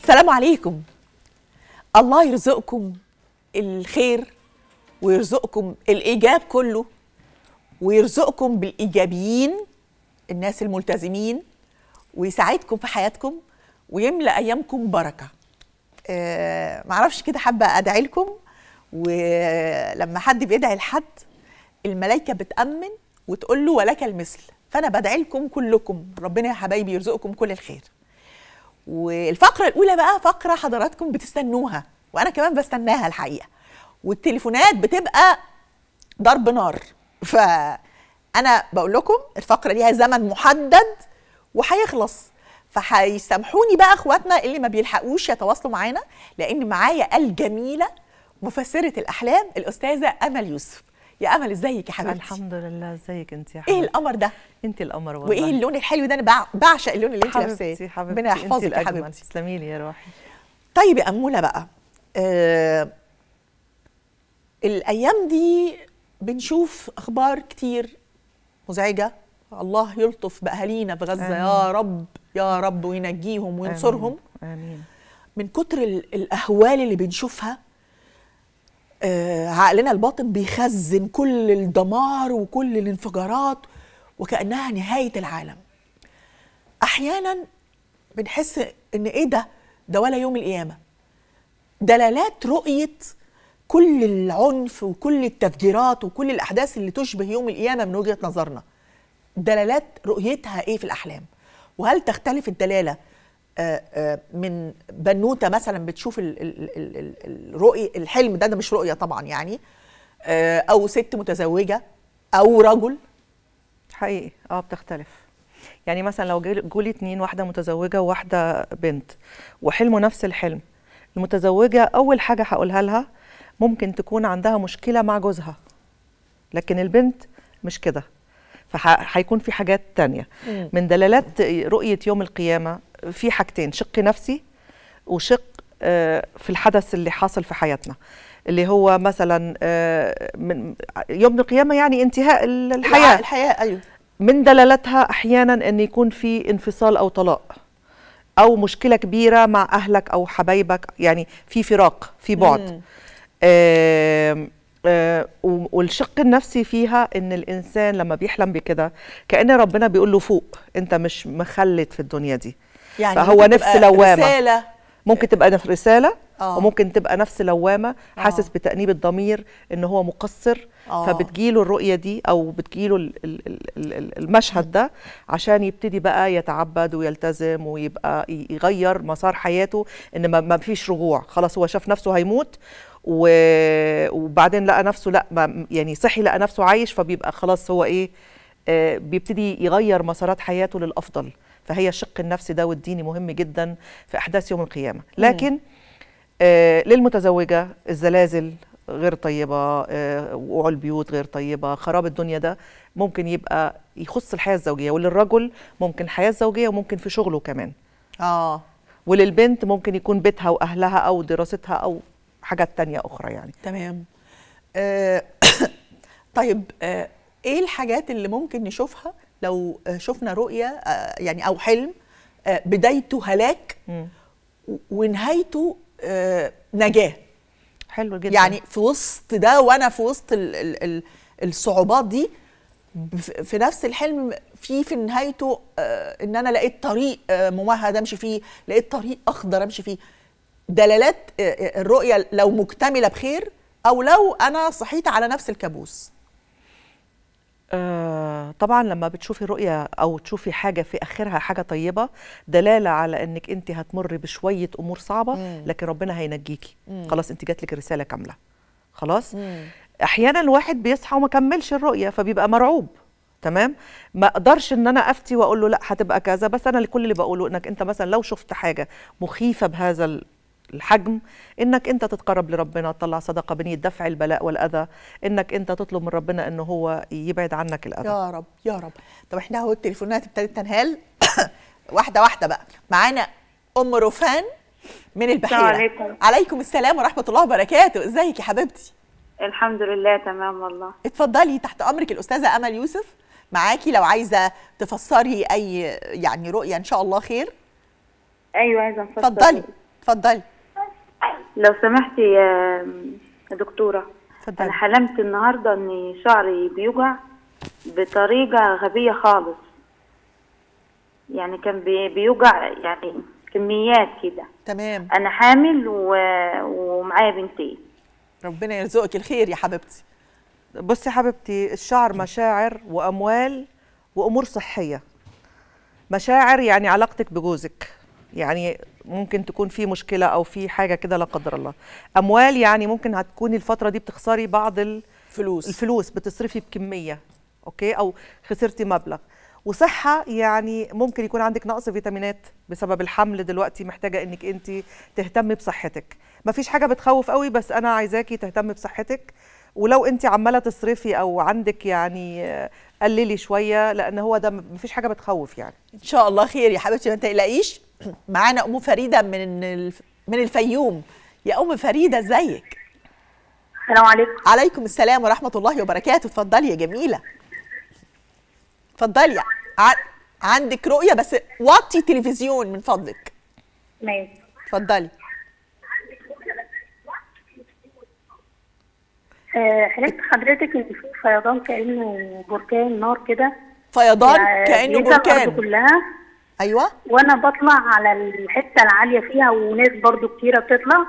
السلام عليكم الله يرزقكم الخير ويرزقكم الايجاب كله ويرزقكم بالايجابيين الناس الملتزمين ويساعدكم في حياتكم ويملى ايامكم بركه آه معرفش كده حابه ادعي لكم ولما حد بيدعي لحد الملائكه بتامن وتقول له ولك المثل فانا بدعي لكم كلكم ربنا يا حبايبي يرزقكم كل الخير والفقره الاولى بقى فقره حضراتكم بتستنوها وانا كمان بستناها الحقيقه والتليفونات بتبقى ضرب نار فانا بقول لكم الفقره ليها زمن محدد وهيخلص فهيسامحوني بقى اخواتنا اللي ما بيلحقوش يتواصلوا معانا لان معايا الجميله مفسره الاحلام الاستاذه امل يوسف يا امل ازيك يا حبيبتي الحمد لله ازيك انت يا ايه حبيبتي القمر ده انت القمر والله وايه اللون الحلو ده انا بع- بعشق اللون اللي انت حبيبتي لابساه حبيبتي ربنا انت يحفظك يا الأجمل. حبيبتي تسلمي لي يا روحي طيب يا أمولة بقى آه الأيام دي بنشوف أخبار كتير مزعجة الله يلطف بأهالينا في غزة يا آمين. رب يا رب وينجيهم وينصرهم امين, آمين. من كتر ال- الأهوال اللي بنشوفها آه عقلنا الباطن بيخزن كل الدمار وكل الانفجارات وكأنها نهاية العالم أحيانا بنحس إن إيه ده ده ولا يوم القيامة دلالات رؤية كل العنف وكل التفجيرات وكل الأحداث اللي تشبه يوم القيامة من وجهة نظرنا دلالات رؤيتها إيه في الأحلام وهل تختلف الدلالة آه، آه، من بنوتة مثلا بتشوف ال- ال- ال- ال- الرؤية الحلم ده ده مش رؤية طبعا يعني آه، أو ست متزوجة أو رجل حقيقي اه بتختلف يعني مثلا لو جول- جولي اتنين واحده متزوجه وواحده بنت وحلموا نفس الحلم المتزوجه اول حاجه هقولها لها ممكن تكون عندها مشكله مع جوزها لكن البنت مش كده فهيكون في حاجات تانية مم. من دلالات رؤية يوم القيامة في حاجتين شق نفسي وشق آه، في الحدث اللي حاصل في حياتنا اللي هو مثلا آه، من يوم القيامة يعني انتهاء ال- الحياة الحياة أيوه من دلالتها احيانا ان يكون في انفصال او طلاق او مشكله كبيره مع اهلك او حبايبك يعني في فراق في بعد مم. آم، آه، و- والشق النفسي فيها ان الانسان لما بيحلم بكده كان ربنا بيقول له فوق انت مش مخلد في الدنيا دي يعني فهو ممكن نفس تبقى لوامة. رسالة ممكن تبقى نف- رساله آه. وممكن تبقى نفس لوامه حاسس آه. بتانيب الضمير ان هو مقصر آه. فبتجيله الرؤيه دي او بتجيله ال- ال- ال- ال- المشهد ده عشان يبتدي بقى يتعبد ويلتزم ويبقى ي- يغير مسار حياته ان ما- ما فيش رجوع خلاص هو شاف نفسه هيموت و- وبعدين لقى نفسه لا ما يعني صحي لقى نفسه عايش فبيبقى خلاص هو ايه آه، بيبتدي يغير مسارات حياته للافضل فهي الشق النفسي ده والديني مهم جدا في احداث يوم القيامه لكن آه، للمتزوجه الزلازل غير طيبه آه، وقوع البيوت غير طيبه خراب الدنيا ده ممكن يبقى يخص الحياه الزوجيه وللرجل ممكن الحياه الزوجيه وممكن في شغله كمان آه وللبنت ممكن يكون بيتها واهلها او دراستها او حاجات تانية اخرى يعني تمام آه طيب آه ايه الحاجات اللي ممكن نشوفها لو آه، شفنا رؤية آه يعني او حلم آه بدايته هلاك مم. و- ونهايته آه نجاة حلو جدا يعني في وسط ده وانا في وسط ال ال ال الصعوبات دي بف- في نفس الحلم في في نهايته آه ان انا لقيت طريق آه ممهد امشي فيه لقيت طريق اخضر امشي فيه دلالات آه، آه، الرؤيه لو مكتمله بخير او لو انا صحيت على نفس الكابوس آه طبعا لما بتشوفي رؤية أو تشوفي حاجة في آخرها حاجة طيبة دلالة على إنك أنت هتمر بشوية أمور صعبة مم. لكن ربنا هينجيكي مم. خلاص أنت جات لك رسالة كاملة خلاص مم. أحيانا الواحد بيصحى وما كملش الرؤية فبيبقى مرعوب تمام ما اقدرش ان انا افتي واقول له لا هتبقى كذا بس انا كل اللي بقوله انك انت مثلا لو شفت حاجه مخيفه بهذا ال- الحجم انك انت تتقرب لربنا تطلع صدقه بنيه دفع البلاء والاذى انك انت تطلب من ربنا ان هو يبعد عنك الاذى يا رب يا رب طب احنا اهو التليفونات ابتدت تنهال واحده واحده بقى معانا ام روفان من البحيره السلام عليكم. عليكم السلام ورحمه الله وبركاته ازيك يا حبيبتي الحمد لله تمام والله اتفضلي تحت امرك الاستاذه امل يوسف معاكي لو عايزه تفسري اي يعني رؤيه ان شاء الله خير ايوه عايزه نفسر اتفضلي اتفضلي لو سمحتي يا يا دكتورة اتفضلي. أنا حلمت النهاردة إن شعري بيوجع بطريقة غبية خالص يعني كان بي- بيوجع يعني كميات كده تمام أنا حامل و... ومعايا بنتين ربنا يرزقك الخير يا حبيبتي بصي يا حبيبتي الشعر مشاعر واموال وامور صحيه مشاعر يعني علاقتك بجوزك يعني ممكن تكون في مشكله او في حاجه كده لا قدر الله اموال يعني ممكن هتكوني الفتره دي بتخسري بعض ال- فلوس الفلوس بتصرفي بكميه اوكي او خسرتي مبلغ وصحه يعني ممكن يكون عندك نقص فيتامينات بسبب الحمل دلوقتي محتاجه انك انت تهتمي بصحتك مفيش حاجه بتخوف قوي بس انا عايزاكي تهتمي بصحتك ولو انت عماله تصرفي او عندك يعني آه، قللي شويه لان هو ده مفيش حاجه بتخوف يعني ان شاء الله خير يا حبيبتي ما تقلقيش معانا ام فريده من الف... من الفيوم يا ام فريده ازيك السلام عليكم عليكم السلام ورحمه الله وبركاته اتفضلي يا جميله اتفضلي ع... عندك رؤيه بس وطي تلفزيون من فضلك ماشي اتفضلي حلمت حضرتك إن في فيضان كأنه بركان نار كده فيضان كانه بركان كلها ايوه وانا بطلع على الحته العاليه فيها وناس برضو كتيره بتطلع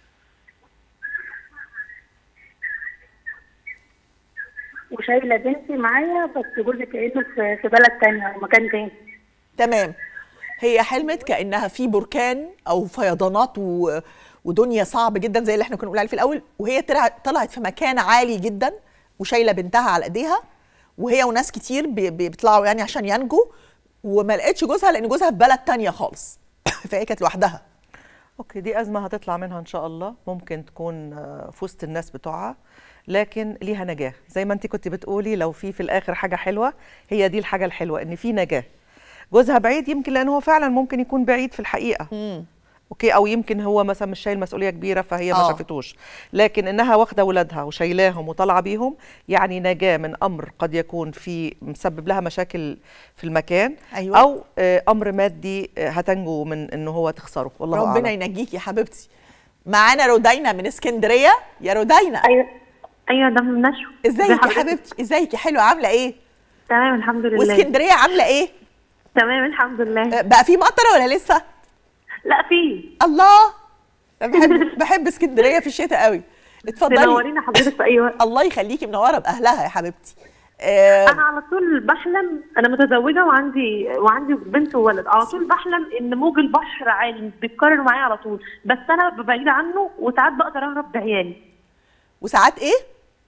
وشايله بنتي معايا بس جوزي كانه في في بلد تانية او مكان تاني تمام هي حلمت كانها في بركان او فيضانات و... ودنيا صعب جدا زي اللي احنا كنا بنقول عليه في الاول وهي طلعت طلعت في مكان عالي جدا وشايله بنتها على ايديها وهي وناس كتير بي- بي- بيطلعوا يعني عشان ينجوا وما لقتش جوزها لان جوزها في بلد تانية خالص فهي كانت لوحدها اوكي دي ازمه هتطلع منها ان شاء الله ممكن تكون آه، في وسط الناس بتوعها لكن ليها نجاه زي ما انت كنت بتقولي لو في في الاخر حاجه حلوه هي دي الحاجه الحلوه ان في نجاه جوزها بعيد يمكن لان هو فعلا ممكن يكون بعيد في الحقيقه اوكي او يمكن هو مثلا مش شايل مسؤوليه كبيره فهي ما آه. شافتوش لكن انها واخده اولادها وشايلاهم وطالعه بيهم يعني نجاه من امر قد يكون في مسبب لها مشاكل في المكان أيوة. او آه، امر مادي آه، هتنجو من ان هو تخسره والله ربنا اعلم ينجيك يا حبيبتي معانا رودينا من اسكندريه يا رودينا ايوه ايوه ده من نشوى ازيك يا حبيبتي ازيك يا حلوه عامله ايه تمام الحمد لله واسكندريه عامله ايه تمام الحمد لله أه، بقى في مطر ولا لسه لا في الله أنا بحب بحب اسكندريه في الشتاء قوي اتفضلي تنورينا حضرتك في اي وقت الله يخليكي منوره باهلها يا حبيبتي آه انا على طول بحلم انا متزوجه وعندي وعندي بنت وولد على طول بحلم ان موج البحر عالي بيتكرر معايا على طول بس انا ببقى بعيده عنه وساعات بقدر اهرب بعيالي وساعات ايه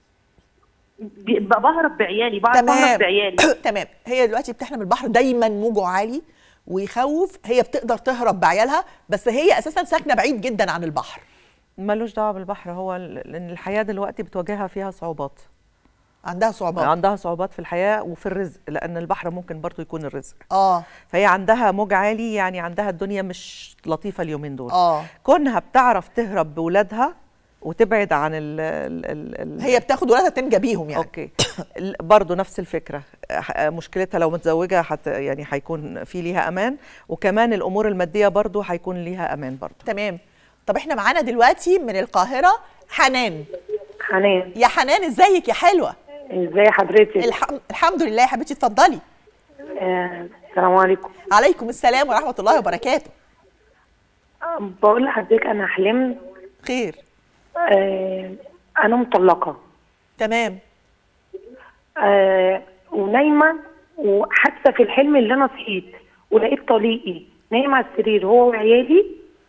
ببقى بهرب بعيالي بعرف اهرب تمام بعيالي تمام هي دلوقتي بتحلم البحر دايما موجه عالي ويخوف هي بتقدر تهرب بعيالها بس هي اساسا ساكنه بعيد جدا عن البحر ملوش دعوه بالبحر هو ال- لان الحياه دلوقتي بتواجهها فيها صعوبات عندها صعوبات عندها صعوبات في الحياه وفي الرزق لان البحر ممكن برضو يكون الرزق اه فهي عندها موج عالي يعني عندها الدنيا مش لطيفه اليومين دول اه كونها بتعرف تهرب بولادها وتبعد عن ال ال ال ال هي بتاخد ولادها تنجى بيهم يعني اوكي ال- برضو نفس الفكره ح- مشكلتها لو متزوجه حت يعني هيكون في ليها امان وكمان الامور الماديه برضو هيكون ليها امان برضو تمام طب احنا معانا دلوقتي من القاهره حنان حنان يا حنان ازيك يا حلوه ازاي حضرتك الح... الحمد لله يا حبيبتي اتفضلي آه، السلام عليكم عليكم السلام ورحمه الله وبركاته بقول لحضرتك انا حلمت خير آه، انا مطلقه تمام آه، ونايمه وحاسه في الحلم اللي انا صحيت ولقيت طليقي نايم على السرير هو وعيالي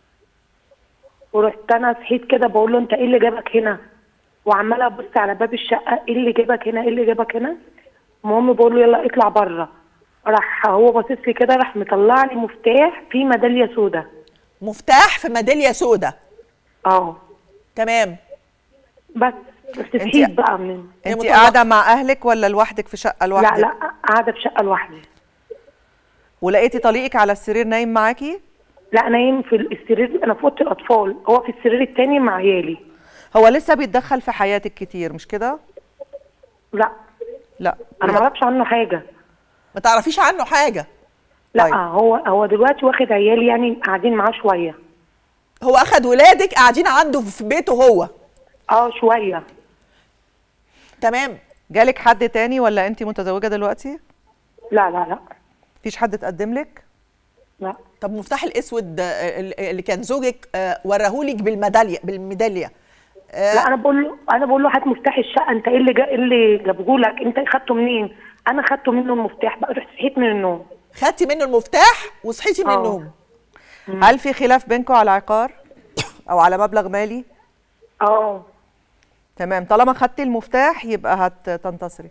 ورحت انا صحيت كده بقول له انت ايه اللي جابك هنا وعماله ابص على باب الشقه ايه اللي جابك هنا ايه اللي جابك هنا المهم بقول له يلا اطلع بره راح هو باصص لي كده راح مطلع لي مفتاح فيه ميداليه سودا مفتاح في ميداليه سودا اه تمام بس بس صحيت بقى من هي انت مطلقة. قاعده مع اهلك ولا لوحدك في شقه لا لوحدك لا قاعده في شقه لوحدي ولقيتي طليقك على السرير نايم معاكي لا نايم في السرير انا في اوضه الاطفال هو في السرير التاني مع عيالي هو لسه بيتدخل في حياتك كتير مش كده لا لا انا ما اعرفش عنه حاجه ما تعرفيش عنه حاجه لا طيب. هو هو دلوقتي واخد عيالي يعني قاعدين معاه شويه هو اخد ولادك قاعدين عنده في بيته هو اه شويه تمام جالك حد تاني ولا انت متزوجه دلوقتي لا لا لا مفيش حد تقدم لك لا طب مفتاح الاسود آه، ال- اللي كان زوجك آه، ورahulك بالميداليه بالميداليه آه، لا انا بقول له انا بقول له هات مفتاح الشقه انت ايه اللي جا... إيه اللي جابه لك انت خدته منين انا خدته منه المفتاح بقى رحت صحيت من النوم خدتي منه المفتاح وصحيتي من آه. النوم هل في خلاف بينكم على عقار او على مبلغ مالي اه تمام طالما خدتي المفتاح يبقى هتنتصري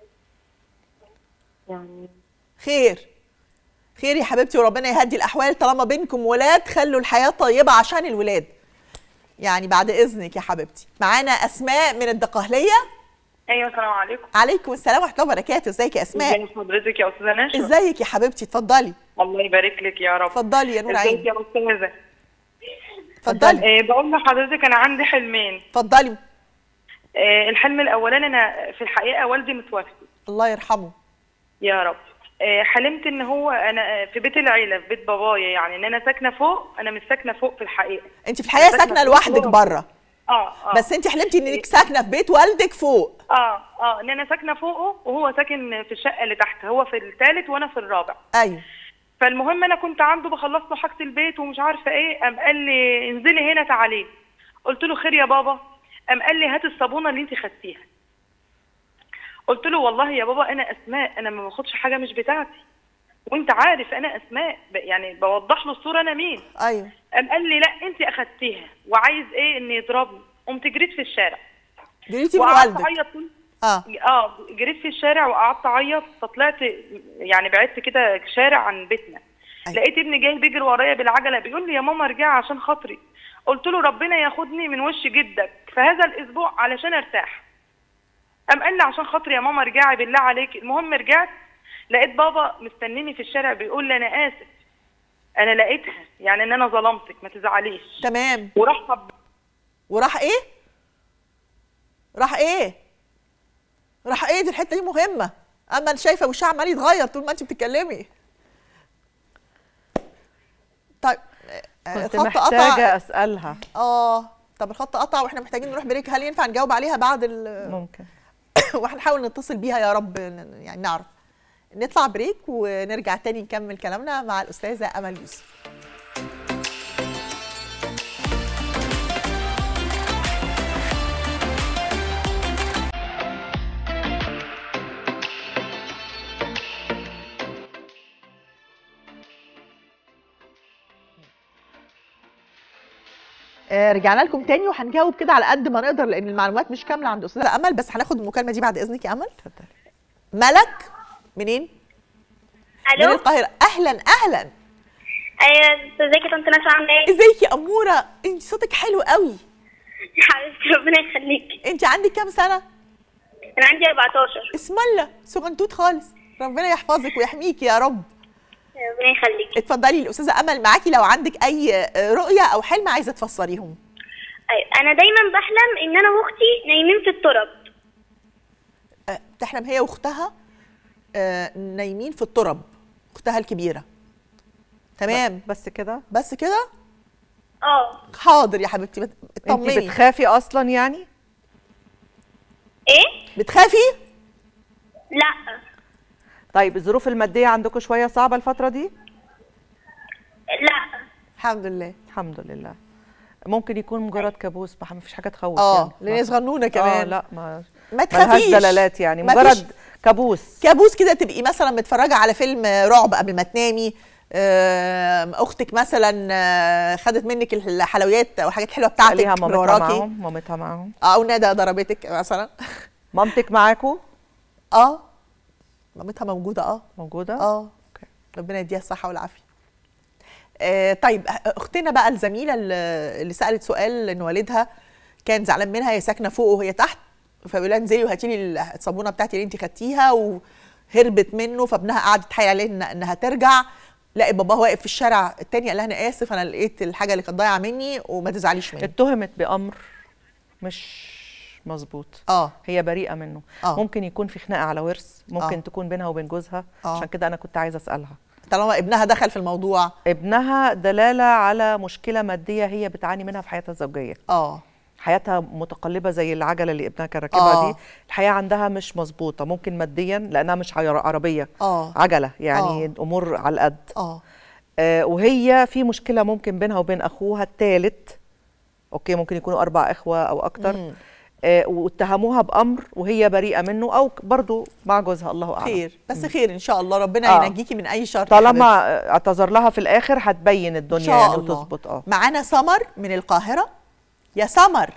يعني خير خير يا حبيبتي وربنا يهدي الاحوال طالما بينكم ولاد خلوا الحياه طيبه عشان الولاد يعني بعد اذنك يا حبيبتي معانا اسماء من الدقهليه ايوه السلام عليكم عليكم السلام ورحمه الله وبركاته ازيك يا اسماء ازي حضرتك يا استاذه نشوى ازيك يا حبيبتي اتفضلي الله يبارك لك يا رب اتفضلي يا نور ازيك عيني يا استاذه اتفضلي إيه بقول لحضرتك انا عندي حلمين اتفضلي إيه الحلم الاولاني انا في الحقيقه والدي متوفي الله يرحمه يا رب إيه حلمت ان هو انا في بيت العيله في بيت بابايا يعني ان انا ساكنه فوق انا مش ساكنه فوق في الحقيقه انت في الحقيقه ساكنة ساكنه في لوحدك فوق. بره اه اه بس انت حلمتي انك ساكنه في بيت والدك فوق اه اه ان انا ساكنه فوقه وهو ساكن في الشقه اللي تحت هو في الثالث وانا في الرابع ايوه فالمهم انا كنت عنده بخلص له حاجه البيت ومش عارفه ايه قام قال لي انزلي هنا تعالي قلت له خير يا بابا قام قال لي هات الصابونه اللي انت خدتيها قلت له والله يا بابا انا اسماء انا ما باخدش حاجه مش بتاعتي وانت عارف انا اسماء ب- يعني بوضح له الصوره انا مين ايوه قام قال لي لا انت اخدتيها وعايز ايه ان يضربني قمت جريت في الشارع جريتي من وقعدت والدك اعيط طول اه اه جريت في الشارع وقعدت اعيط فطلعت يعني بعدت كده شارع عن بيتنا أيوة. لقيت ابني جاي بيجري ورايا بالعجله بيقول لي يا ماما ارجعي عشان خاطري قلت له ربنا ياخدني من وش جدك في هذا الاسبوع علشان ارتاح قام قال لي عشان خاطري يا ماما ارجعي بالله عليك المهم رجعت لقيت بابا مستنيني في الشارع بيقول لي انا اسف انا لقيتها يعني ان انا ظلمتك ما تزعليش تمام وراح طب وراح ايه راح ايه راح ايه دي الحته دي مهمه اما انا شايفه وشها عمال يتغير طول ما انت بتتكلمي طيب آه، كنت الخط محتاجه قطع اسالها اه طب الخط قطع واحنا محتاجين نروح بريك هل ينفع نجاوب عليها بعد ال ممكن وهنحاول نتصل بيها يا رب ن- يعني نعرف نطلع بريك ونرجع تاني نكمل كلامنا مع الاستاذه امل يوسف آه، رجعنا لكم تاني وهنجاوب كده على قد ما نقدر لان المعلومات مش كامله عند استاذه امل بس هناخد المكالمه دي بعد اذنك يا امل اتفضلي ملك منين؟ من الو القاهره اهلا اهلا ايوه ازيك يا طنط نشوى عامله ايه؟ ازيك يا اموره انت صوتك حلو قوي حبيبتي ربنا يخليك انت عندك كام سنه انا عندي 14 اسم الله صغنطوط خالص ربنا يحفظك ويحميك يا رب ربنا يخليك اتفضلي الاستاذه امل معاكي لو عندك اي رؤيه او حلم عايزه تفسريهم أيوة. انا دايما بحلم ان انا واختي نايمين في التراب أه، تحلم هي واختها أه، نايمين في الترب اختها الكبيره تمام بس كده بس كده اه حاضر يا حبيبتي بت- انت اطمني بتخافي اصلا يعني ايه؟ بتخافي لا طيب الظروف الماديه عندكم شويه صعبه الفتره دي لا الحمد لله الحمد لله ممكن يكون مجرد كابوس ما فيش حاجه تخوف اه يعني. لان هي ما- صغنونه اه كمان لا ما ما ملهاش تخافيش دلالات يعني ما مجرد فيش كابوس كابوس كده تبقي مثلا متفرجه على فيلم رعب قبل ما تنامي آم، اختك مثلا آه، خدت منك الحلويات او حاجات حلوه بتاعتك عليها من مامتها وراكي معاهم مامتها معاهم او ندى ضربتك مثلا مامتك معاكم اه مامتها موجوده اه موجوده اه اوكي ربنا يديها الصحه والعافيه آه طيب اختنا بقى الزميله اللي اللي سالت سؤال ان والدها كان زعلان منها هي ساكنه فوق وهي تحت فبيقول لها انزلي وهاتي لي الصابونه بتاعتي اللي انت خدتيها وهربت منه فابنها قعد يتحايل عليها إن- انها ترجع لقى باباها واقف في الشارع التاني قال لها انا اسف انا لقيت الحاجه اللي كانت ضايعه مني وما تزعليش مني اتهمت بامر مش مظبوط اه هي بريئه منه آه. ممكن يكون في خناقه على ورث ممكن آه. تكون بينها وبين جوزها آه. عشان كده انا كنت عايزه اسالها طالما ابنها دخل في الموضوع ابنها دلاله على مشكله ماديه هي بتعاني منها في حياتها الزوجيه اه حياتها متقلبه زي العجله اللي ابنها كان راكبها آه. دي الحياه عندها مش مظبوطه ممكن ماديا لانها مش عر- عربيه اه عجله يعني آه. امور على القد اه آه، وهي في مشكله ممكن بينها وبين اخوها الثالث اوكي ممكن يكونوا اربع اخوه او اكتر مم. آه، واتهموها بامر وهي بريئه منه او برضو مع جوزها الله اعلم خير بس خير ان شاء الله ربنا آه. ينجيكي من اي شر يا طالما حبيبتي. آه، اعتذر لها في الاخر هتبين ان الدنيا شاء يعني الله وتظبط اه معانا سمر من القاهره يا سمر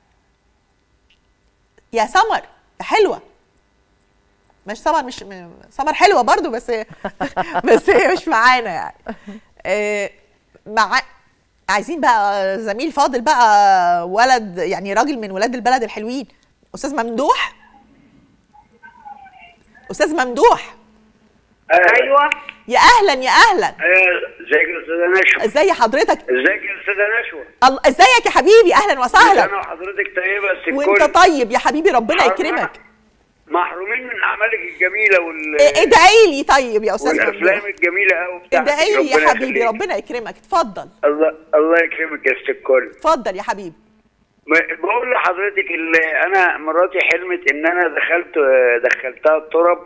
يا سمر يا حلوه مش سمر مش م- سمر حلوه برضو بس بس هي مش معانا يعني آه، مع عايزين بقى زميل فاضل بقى ولد يعني راجل من ولاد البلد الحلوين استاذ ممدوح استاذ ممدوح ايوه يا اهلا يا اهلا ايوه ازيك يا استاذه نشوى ازي حضرتك ازيك يا استاذه نشوى الله ازيك يا حبيبي اهلا وسهلا انا وحضرتك طيبه بس وانت الكل طيب يا حبيبي ربنا حرام. يكرمك محرومين من اعمالك الجميله وال... إيه، ادعي لي طيب يا استاذ والافلام ممدوح الجميله قوي بتاعتك ادعي لي يا ربنا حبيبي يخليك. ربنا يكرمك اتفضل الله الله يكرمك يا ست الكل اتفضل يا حبيبي ب- بقول لحضرتك اللي انا مراتي حلمت ان انا دخلت دخلتها الترب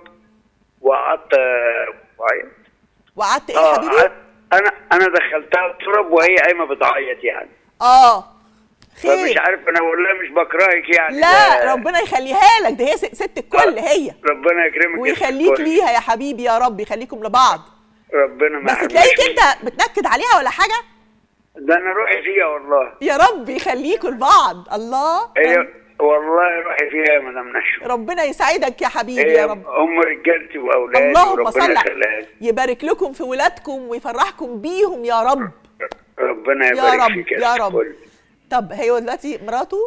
وقعدت وعيط. وقعدت ايه يا اه حبيبي قعدت- انا انا دخلتها الترب وهي قايمه بتعيط يعني اه فمش خير عارف انا بقول لها مش بكرهك يعني لا ف- ربنا يخليها لك ده هي ست ست الكل هي ربنا يكرمك يا ست ويخليك الكل. ليها يا حبيبي يا رب يخليكم لبعض ربنا ما بس يحرمناش تلاقيك منك. انت بتنكد عليها ولا حاجه ده انا روحي فيها والله يا رب يخليكوا لبعض الله هي والله روحي فيها يا مدام نشوى ربنا يسعدك يا حبيبي هي يا رب ام رجالتي واولادي اللهم وربنا صل يخليها لي. يبارك لكم في ولادكم ويفرحكم بيهم يا رب ربنا يا يبارك رب فيك يا ست رب الكل. طب هي دلوقتي مراته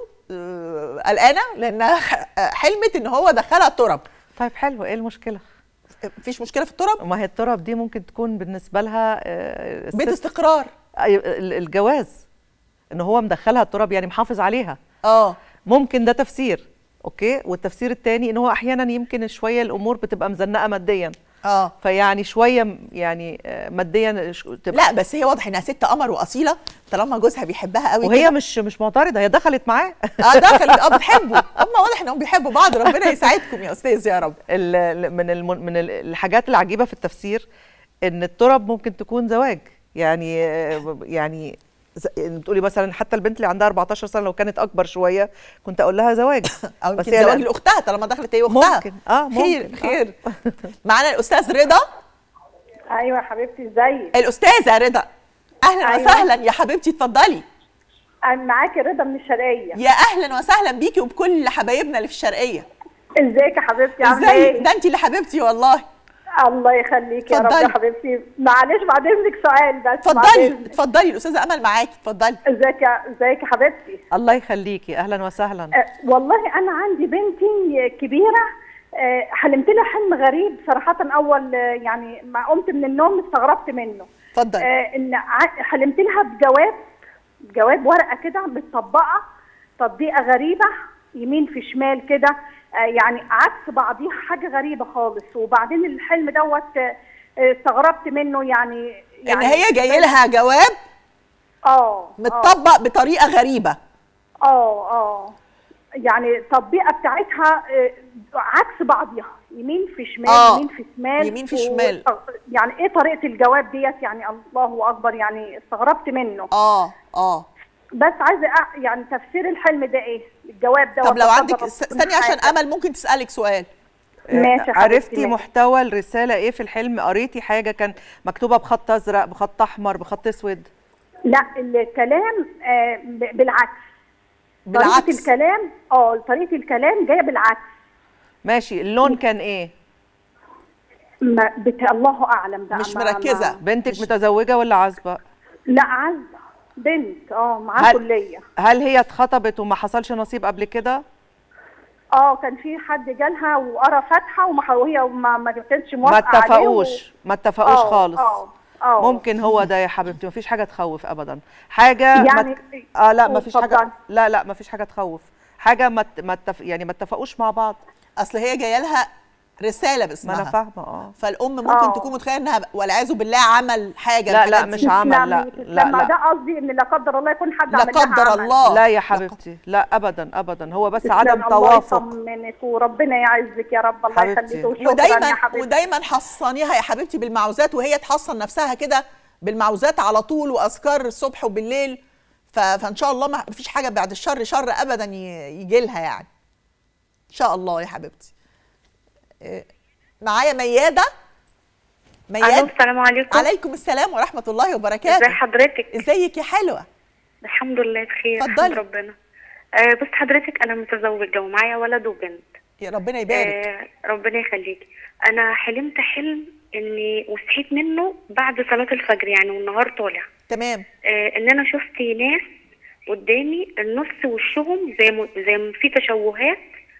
آه، قلقانه لانها ح- آه، حلمت ان هو دخلها الترب طيب حلو ايه المشكله مفيش مشكله في الترب ما هي التراب دي ممكن تكون بالنسبه لها آه، الست- بيت استقرار أي- ال- الجواز ان هو مدخلها التراب يعني محافظ عليها اه ممكن ده تفسير اوكي والتفسير الثاني ان هو احيانا يمكن شويه الامور بتبقى مزنقه ماديا اه فيعني شويه م- يعني آه، ماديا ش- تبقى لا بس هي واضح انها ست قمر واصيله طالما جوزها بيحبها قوي وهي كده. مش مش معترضه هي دخلت معاه اه دخلت اه بتحبه هم واضح انهم بيحبوا بعض ربنا يسعدكم يا استاذ يا رب ال- ال- من الم- من ال- الحاجات العجيبه في التفسير ان التراب ممكن تكون زواج يعني آه، يعني ز- بتقولي مثلا حتى البنت اللي عندها 14 سنه لو كانت اكبر شويه كنت اقول لها زواج او بس يمكن هي زواج لا. لاختها طالما دخلت هي واختها ممكن اه خير ممكن خير معانا الاستاذ رضا ايوه يا حبيبتي ازيك الاستاذه رضا اهلا أيوة. وسهلا يا حبيبتي اتفضلي انا معاكي رضا من الشرقيه يا اهلا وسهلا بيكي وبكل حبايبنا اللي في الشرقيه ازيك يا حبيبتي عامله ازاي ايه ده انت اللي حبيبتي والله الله يخليك يا رب اتفضلي. يا حبيبتي معلش بعد اذنك سؤال بس بعد اتفضلي إذنك. اتفضلي الاستاذه امل معاكي اتفضلي ازيك يا ازيك يا حبيبتي الله يخليكي اهلا وسهلا أه والله انا عندي بنتي كبيره أه حلمت لها حلم غريب صراحه اول آه، يعني ما قمت من النوم استغربت منه اتفضلي آه ان ع- حلمت لها بجواب جواب ورقه كده متطبقه تطبيقه غريبه يمين في شمال كده آه يعني عكس بعضيها حاجه غريبه خالص وبعدين الحلم دوت آه، آه، استغربت منه يعني ان يعني هي جاي لها جواب اه متطبق بطريقه غريبه اه اه يعني التطبيقه بتاعتها آه، عكس بعضيها يمين في شمال آه. يمين في شمال يمين في شمال. و- يعني ايه طريقه الجواب ديت يعني الله اكبر يعني استغربت منه اه اه بس عايزه أع- يعني تفسير الحلم ده ايه الجواب ده طب لو وتفضل عندك ربنا س- استني عشان حاجة. امل ممكن تسالك سؤال آه، ماشي يا حبيبتي، عرفتي ماشي. محتوى الرساله ايه في الحلم قريتي حاجه كان مكتوبه بخط ازرق بخط احمر بخط اسود لا الكلام آه ب- بالعكس طريقه بالعكس الكلام اه طريقه الكلام جايه بالعكس ماشي اللون كان ايه ما بت... الله اعلم بقى مش ما- مركزه ما... بنتك مش- متزوجه ولا عازبه لا عزه بنت اه معاها هل- كليه هل هي اتخطبت وما حصلش نصيب قبل كده اه كان في حد جالها وقرا فاتحه وما وهي ما, ما كانتش ما موافقه عليه اتفقوش ما اتفقوش آه، خالص اه اه ممكن هو ده يا حبيبتي مفيش حاجه تخوف ابدا حاجه يعني مت... اه لا مفيش حاجه اتفضلي. لا لا مفيش حاجه تخوف حاجه ما مت... ما اتف... يعني ما اتفقوش مع بعض اصل هي جايه لها رساله ما باسمها انا فاهمه اه فالام ممكن آه. تكون متخيله انها والعياذ بالله عمل حاجه لا من لا الحاجات مش دي. عمل لا تسلمي- لا تسلمي. لا ده قصدي ان لا قدر الله يكون حد لا عمل لها قدر عمل. الله لا يا لا حبيبتي لا ابدا ابدا هو بس تسلمي. عدم الله توافق يطمنك وربنا يعزك يا رب الله حبيبتي. يخليك وشكرا ودايما يا حبيبتي ودايما حصنيها يا حبيبتي بالمعوذات وهي تحصن نفسها كده بالمعوذات على طول واذكار الصبح وبالليل ف... فان شاء الله ما فيش حاجه بعد الشر شر ابدا ي... يجي لها يعني ان شاء الله يا حبيبتي إيه، معايا مياده الو مياد السلام عليكم عليكم السلام ورحمه الله ازي وبركاته حضرتك ازيك يا حلوه الحمد لله بخير اتفضلي. الحمد ربنا آه بس حضرتك انا متزوجه ومعايا ولد وبنت يا ربنا يبارك آه ربنا يخليك انا حلمت حلم اني وصحيت منه بعد صلاه الفجر يعني والنهار طالع تمام آه ان انا شفت ناس قدامي النص وشهم زي م... زي م- في تشوهات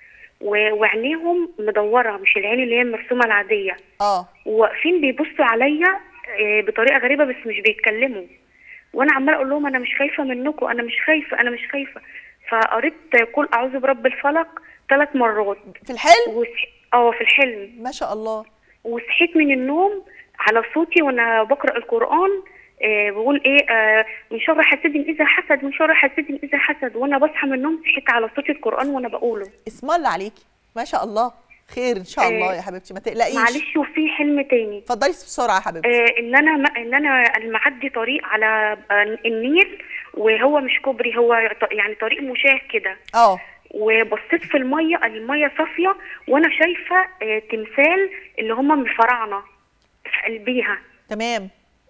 و... وعينيهم مدوره مش العين اللي هي المرسومه العاديه اه واقفين بيبصوا عليا آه، بطريقه غريبه بس مش بيتكلموا وانا عمال اقول لهم انا مش خايفه منكم انا مش خايفه انا مش خايفه فقريت قل اعوذ برب الفلق ثلاث مرات في الحلم وصح... اه في الحلم ما شاء الله وصحيت من النوم على صوتي وانا بقرا القران آه بقول ايه آه من شر حاسد اذا حسد من شر حاسد اذا حسد وانا بصحى من النوم صحيت على صوت القران وانا بقوله اسم الله عليكي ما شاء الله خير ان شاء الله آه، يا حبيبتي ما تقلقيش معلش وفي حلم تاني اتفضلي بسرعه يا حبيبتي آه، ان انا ما- ان انا معدي طريق على آه، النيل وهو مش كوبري هو ط- يعني طريق مشاه كده اه وبصيت في الميه الميه صافيه وانا شايفه آه، تمثال اللي هم من الفراعنه في قلبيها تمام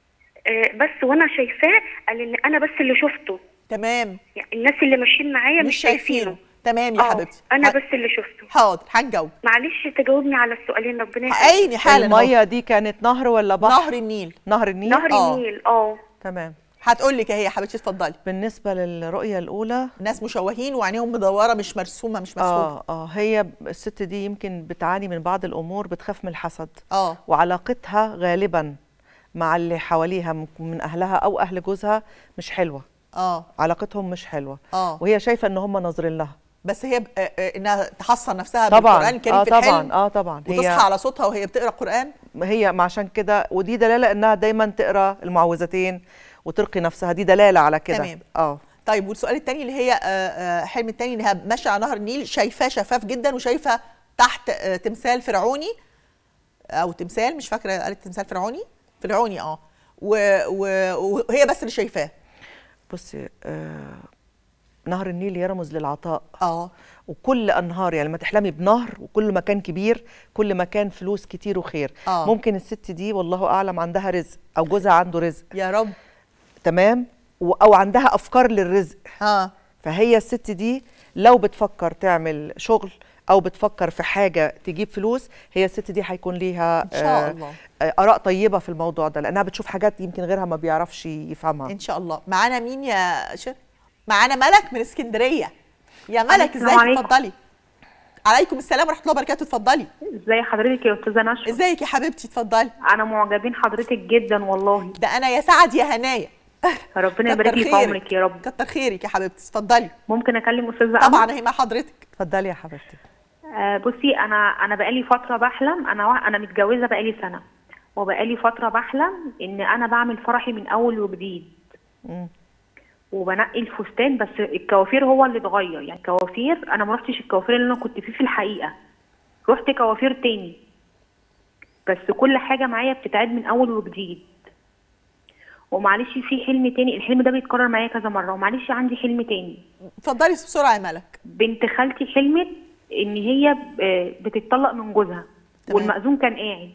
آه، بس وانا شايفاه قال ان انا بس اللي شفته تمام يعني الناس اللي ماشيين معايا مش مش شايفينه شايفينه تمام يا آه، حبيبتي انا ح- بس اللي شفته حاضر هنجاوب معلش تجاوبني على السؤالين ربنا يخليك عيني حالا أهو. الميه دي كانت نهر ولا بحر نهر النيل نهر النيل نهر آه. النيل اه تمام هتقول لك اهي يا حبيبتي اتفضلي بالنسبه للرؤيه الاولى ناس مشوهين وعينيهم مدوره مش مرسومه مش مسحوبه اه اه هي الست دي يمكن بتعاني من بعض الامور بتخاف من الحسد اه وعلاقتها غالبا مع اللي حواليها من- من اهلها او اهل جوزها مش حلوه اه علاقتهم مش حلوه اه وهي شايفه ان هم ناظرين لها بس هي ب- آه، آه، انها تحصن نفسها طبعا بالقران الكريم اه في الحلم طبعا اه طبعا وتصحى هي على صوتها وهي بتقرا قران هي ما عشان كده ودي دلاله انها دايما تقرا المعوذتين وترقي نفسها دي دلاله على كده تمام. اه طيب والسؤال الثاني اللي هي آه، آه، حلم الثاني انها ماشيه على نهر النيل شايفاه شفاف جدا وشايفه تحت آه، تمثال فرعوني او تمثال مش فاكره قالت تمثال فرعوني فرعوني اه و- و- وهي بس اللي شايفاه بصي آه نهر النيل يرمز للعطاء اه وكل انهار يعني لما تحلمي بنهر وكل ما كان كبير كل ما كان فلوس كتير وخير آه. ممكن الست دي والله اعلم عندها رزق او جوزها عنده رزق يا رب تمام و- او عندها افكار للرزق اه فهي الست دي لو بتفكر تعمل شغل او بتفكر في حاجه تجيب فلوس هي الست دي هيكون ليها إن شاء آه، الله. آه، اراء طيبه في الموضوع ده لانها بتشوف حاجات يمكن غيرها ما بيعرفش يفهمها ان شاء الله معانا مين يا شر معانا ملك من اسكندريه يا ملك السلام ازيك عليكم. اتفضلي عليكم السلام ورحمه الله وبركاته اتفضلي ازي حضرتك يا استاذه نشوى ازيك يا حبيبتي اتفضلي انا معجبين حضرتك جدا والله ده انا يا سعد يا هنايا ربنا كتر يبارك لي في خيرك. عمرك يا رب كتر خيرك يا حبيبتي اتفضلي ممكن اكلم استاذه طبعا أمل؟ هي مع حضرتك اتفضلي يا حبيبتي آه بصي انا انا بقالي فتره بحلم انا وا- انا متجوزه بقالي سنه وبقالي فتره بحلم ان انا بعمل فرحي من اول وجديد مم. وبنقي الفستان بس الكوافير هو اللي اتغير يعني الكوافير انا ما رحتش الكوافير اللي انا كنت فيه في الحقيقه رحت كوافير تاني بس كل حاجه معايا بتتعاد من اول وجديد ومعلش في حلم تاني الحلم ده بيتكرر معايا كذا مره ومعلش عندي حلم تاني اتفضلي بسرعه يا ملك بنت خالتي حلمت ان هي ب- بتتطلق من جوزها تمام. والمأذون كان قاعد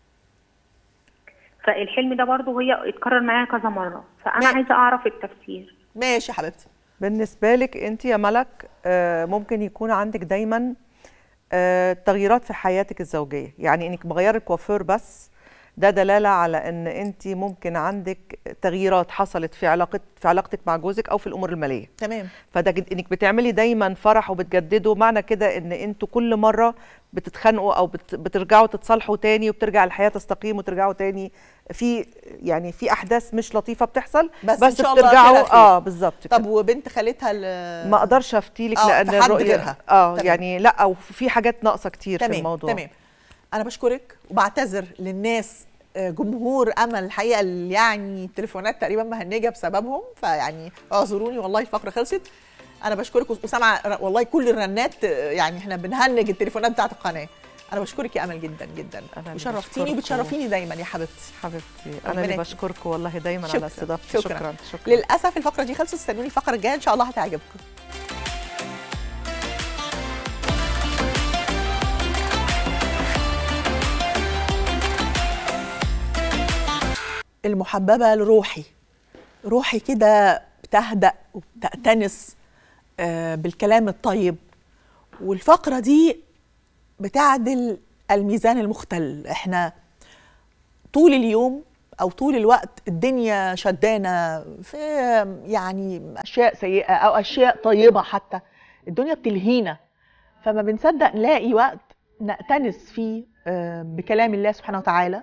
فالحلم ده برضه هي اتكرر معايا كذا مره فانا ما- عايزه اعرف التفسير ماشي يا حبيبتي بالنسبة لك أنت يا ملك آه، ممكن يكون عندك دايما آه، تغييرات في حياتك الزوجية يعني إنك مغيرة الكوافير بس ده دلالة على إن أنت ممكن عندك تغييرات حصلت في علاقة في علاقتك مع جوزك أو في الأمور المالية تمام فده جد- انك بتعملي دايما فرح وبتجددوا معنى كده ان انتوا كل مره بتتخانقوا او بت بترجعوا تتصالحوا تاني وبترجع الحياه تستقيم وترجعوا تاني في يعني في احداث مش لطيفه بتحصل بس بس, إن شاء الله بترجعوا آخرها خير. اه بالظبط طب كده. وبنت خالتها ال- ما اقدرش افتي لك آه، لان في حد الرؤيه غيرها. اه تمام. يعني لا او في حاجات ناقصه كتير في تمام الموضوع تمام انا بشكرك وبعتذر للناس آه، جمهور امل الحقيقه اللي يعني التليفونات تقريبا مهنجه بسببهم فيعني اعذروني والله الفقره خلصت انا بشكرك وسامعه ر- والله كل الرنات آه، يعني احنا بنهنج التليفونات بتاعت القناه انا بشكرك يا امل جدا جدا أنا اللي وشرفتيني بشكرك وبتشرفيني دايما يا حبيبتي حبيبتي ربنا انا اللي يكرمك. بشكركم والله دايما شكراً. على استضافتي شكراً. شكرا شكرا للاسف الفقره دي خلصت استنوني الفقره الجايه ان شاء الله هتعجبكم المحببه لروحي روحي كده بتهدأ وبتأتنس آه، بالكلام الطيب والفقره دي بتعدل الميزان المختل احنا طول اليوم او طول الوقت الدنيا شدانه في يعني اشياء سيئه او اشياء طيبه حتى الدنيا بتلهينا فما بنصدق نلاقي وقت نأتنس فيه آه، بكلام الله سبحانه وتعالى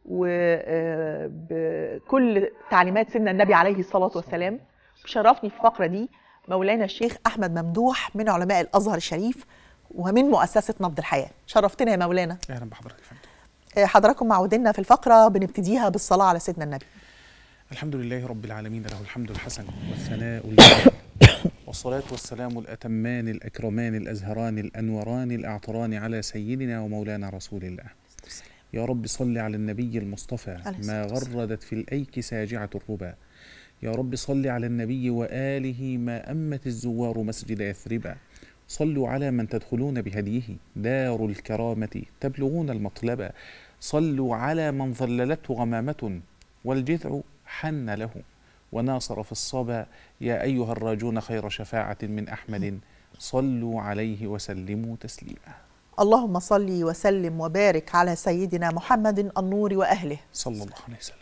وبكل تعليمات سيدنا النبي عليه الصلاة والسلام شرفني في الفقرة دي مولانا الشيخ أحمد ممدوح من علماء الأزهر الشريف ومن مؤسسة نبض الحياة شرفتنا يا مولانا اهلا بحضرتك يا فندم آه، حضراتكم معودينا في الفقرة بنبتديها بالصلاة على سيدنا النبي الحمد لله رب العالمين له الحمد الحسن والثناء الجميل والصلاة والسلام الأتمان الأكرمان الأزهران الأنوران الأعطران على سيدنا ومولانا رسول الله يا رب صل على النبي المصطفى عليه ما الصلاة والسلام. غردت في الأيك ساجعة الربا يا رب صل على النبي وآله ما أمت الزوار مسجد يثربا صلوا على من تدخلون بهديه دار الكرامة تبلغون المطلب صلوا على من ظللته غمامة والجذع حن له وناصر في الصبا يا أيها الراجون خير شفاعة من أحمد صلوا عليه وسلموا تسليما اللهم صل وسلم وبارك على سيدنا محمد النور وأهله صلى الله عليه وسلم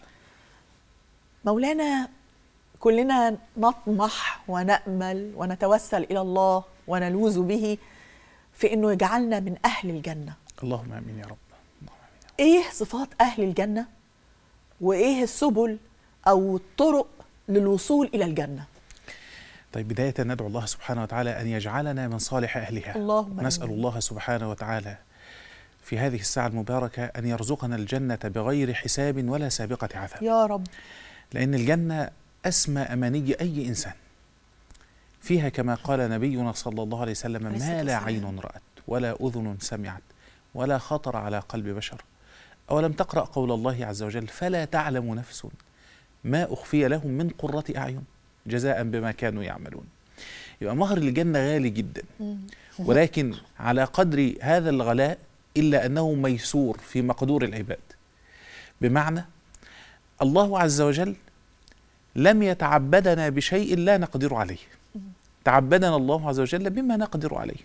مولانا كلنا نطمح ونأمل ونتوسل إلى الله ونلوذ به في أنه يجعلنا من أهل الجنة اللهم آمين يا رب اللهم آمين يا رب. إيه صفات أهل الجنة وإيه السبل أو الطرق للوصول إلى الجنة طيب بداية ندعو الله سبحانه وتعالى أن يجعلنا من صالح أهلها اللهم نسأل آمين. الله سبحانه وتعالى في هذه الساعة المباركة أن يرزقنا الجنة بغير حساب ولا سابقة عذاب يا رب لأن الجنة أسمى أماني أي إنسان فيها كما قال نبينا صلى الله عليه وسلم عليه ما الصلاة لا والسلام. عين رأت ولا أذن سمعت ولا خطر على قلب بشر أولم تقرأ قول الله عز وجل فلا تعلم نفس ما أخفي لهم من قرة أعين جزاء بما كانوا يعملون يبقى مهر الجنة غالي جدا ولكن على قدر هذا الغلاء إلا أنه ميسور في مقدور العباد بمعنى الله عز وجل لم يتعبدنا بشيء لا نقدر عليه تعبدنا الله عز وجل بما نقدر عليه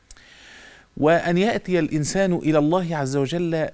وأن يأتي الإنسان إلى الله عز وجل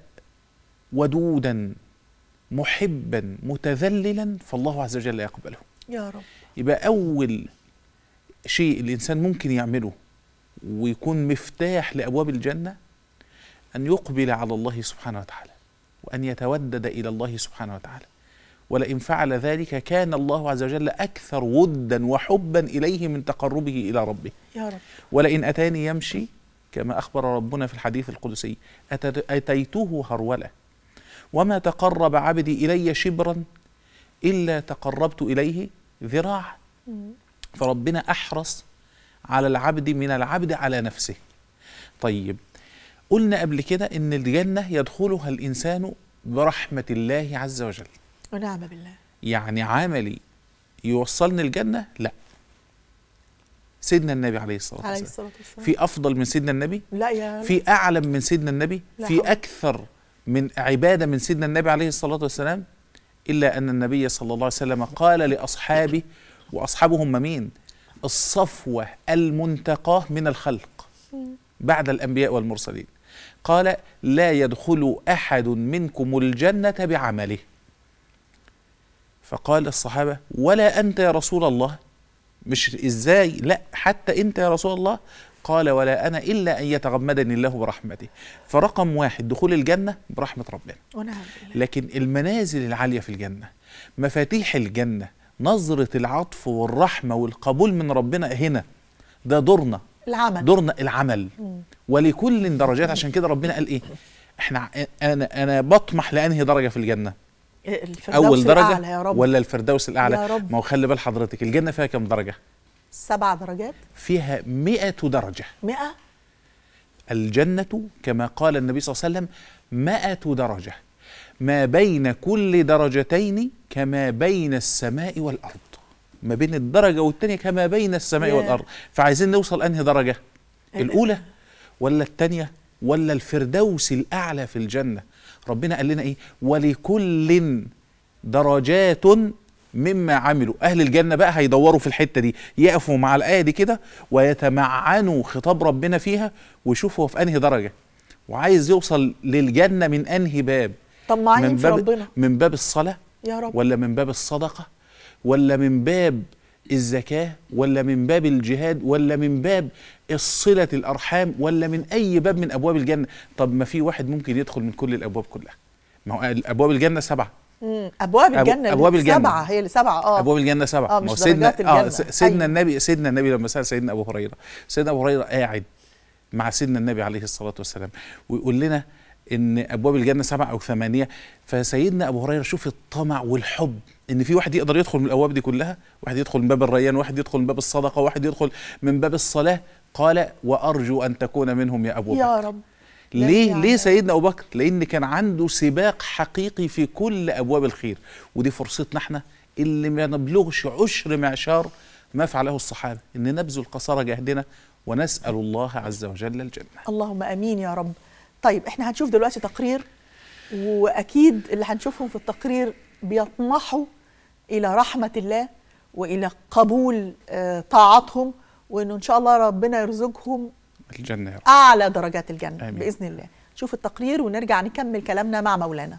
ودودا محبا متذللا فالله عز وجل يقبله يا رب يبقى أول شيء الإنسان ممكن يعمله ويكون مفتاح لأبواب الجنة أن يقبل على الله سبحانه وتعالى وأن يتودد إلى الله سبحانه وتعالى ولئن فعل ذلك كان الله عز وجل أكثر ودا وحبا إليه من تقربه إلى ربه يا رب ولئن أتاني يمشي كما أخبر ربنا في الحديث القدسي أتت- أتيته هرولة وما تقرب عبدي إلي شبرا إلا تقربت إليه ذراعا فربنا أحرص على العبد من العبد على نفسه طيب قلنا قبل كده إن الجنة يدخلها الإنسان برحمة الله عز وجل ونعم بالله يعني عملي يوصلني الجنة لا سيدنا النبي عليه الصلاة عليه والسلام الصلاة والسلام في أفضل من سيدنا النبي لا يا رب. في أعلم من سيدنا النبي لا في حول. أكثر من عبادة من سيدنا النبي عليه الصلاة والسلام إلا أن النبي صلى الله عليه وسلم قال لأصحابه وأصحابهم مين الصفوة المنتقاه من الخلق بعد الأنبياء والمرسلين قال لا يدخل أحد منكم الجنة بعمله فقال الصحابة ولا أنت يا رسول الله مش إزاي لا حتى أنت يا رسول الله قال ولا أنا إلا أن يتغمدني الله برحمته فرقم واحد دخول الجنة برحمة ربنا ونعم بالله لكن المنازل العالية في الجنة مفاتيح الجنة نظرة العطف والرحمة والقبول من ربنا هنا ده دورنا العمل دورنا العمل ولكل درجات عشان كده ربنا قال ايه احنا ع- انا انا بطمح لانهي درجه في الجنه الفردوس اول درجه الأعلى يا رب ولا الفردوس الاعلى يا رب. ما هو خلي بال حضرتك الجنه فيها كم درجه سبع درجات فيها مئة درجه 100 الجنة كما قال النبي صلى الله عليه وسلم مائة درجة ما بين كل درجتين كما بين السماء والأرض ما بين الدرجة والتانية كما بين السماء ياه. والأرض فعايزين نوصل أنهي درجة الأولى ولا التانية ولا الفردوس الأعلى في الجنة ربنا قال لنا إيه ولكل درجات مما عملوا اهل الجنه بقى هيدوروا في الحته دي يقفوا مع الايه دي كده ويتمعنوا خطاب ربنا فيها ويشوفوا هو في انهي درجه وعايز يوصل للجنه من انهي باب طماعين من في باب ربنا من باب الصلاه يا رب ولا من باب الصدقه ولا من باب الزكاه ولا من باب الجهاد ولا من باب الصله الارحام ولا من اي باب من ابواب الجنه طب ما في واحد ممكن يدخل من كل الابواب كلها ما هو ابواب الجنه سبعه مم. ابواب أبو- الجنه أبواب الجنة. سبعه هي اللي سبعه اه ابواب الجنه سبعه آه، ما مش هو سيدنا درجات اه الجنة. س- سيدنا أيوة. النبي سيدنا النبي لما سال سيدنا ابو هريره سيدنا ابو هريره قاعد مع سيدنا النبي عليه الصلاه والسلام ويقول لنا ان ابواب الجنه سبعه او ثمانيه فسيدنا ابو هريره شوف الطمع والحب ان في واحد يقدر يدخل من الابواب دي كلها واحد يدخل من باب الريان واحد يدخل من باب الصدقه واحد يدخل من باب الصلاه قال وارجو ان تكون منهم يا ابو بكر يا رب ليه يعني- ليه سيدنا ابو بكر لان كان عنده سباق حقيقي في كل ابواب الخير ودي فرصتنا احنا اللي ما نبلغش عشر معشار ما فعله الصحابه ان نبذل قصارى جهدنا ونسال الله عز وجل الجنه اللهم امين يا رب طيب احنا هنشوف دلوقتي تقرير واكيد اللي هنشوفهم في التقرير بيطمحوا الى رحمه الله والى قبول آه، طاعتهم وانه ان شاء الله ربنا يرزقهم الجنه يا رب اعلى درجات الجنه آمين. باذن الله شوف التقرير ونرجع نكمل كلامنا مع مولانا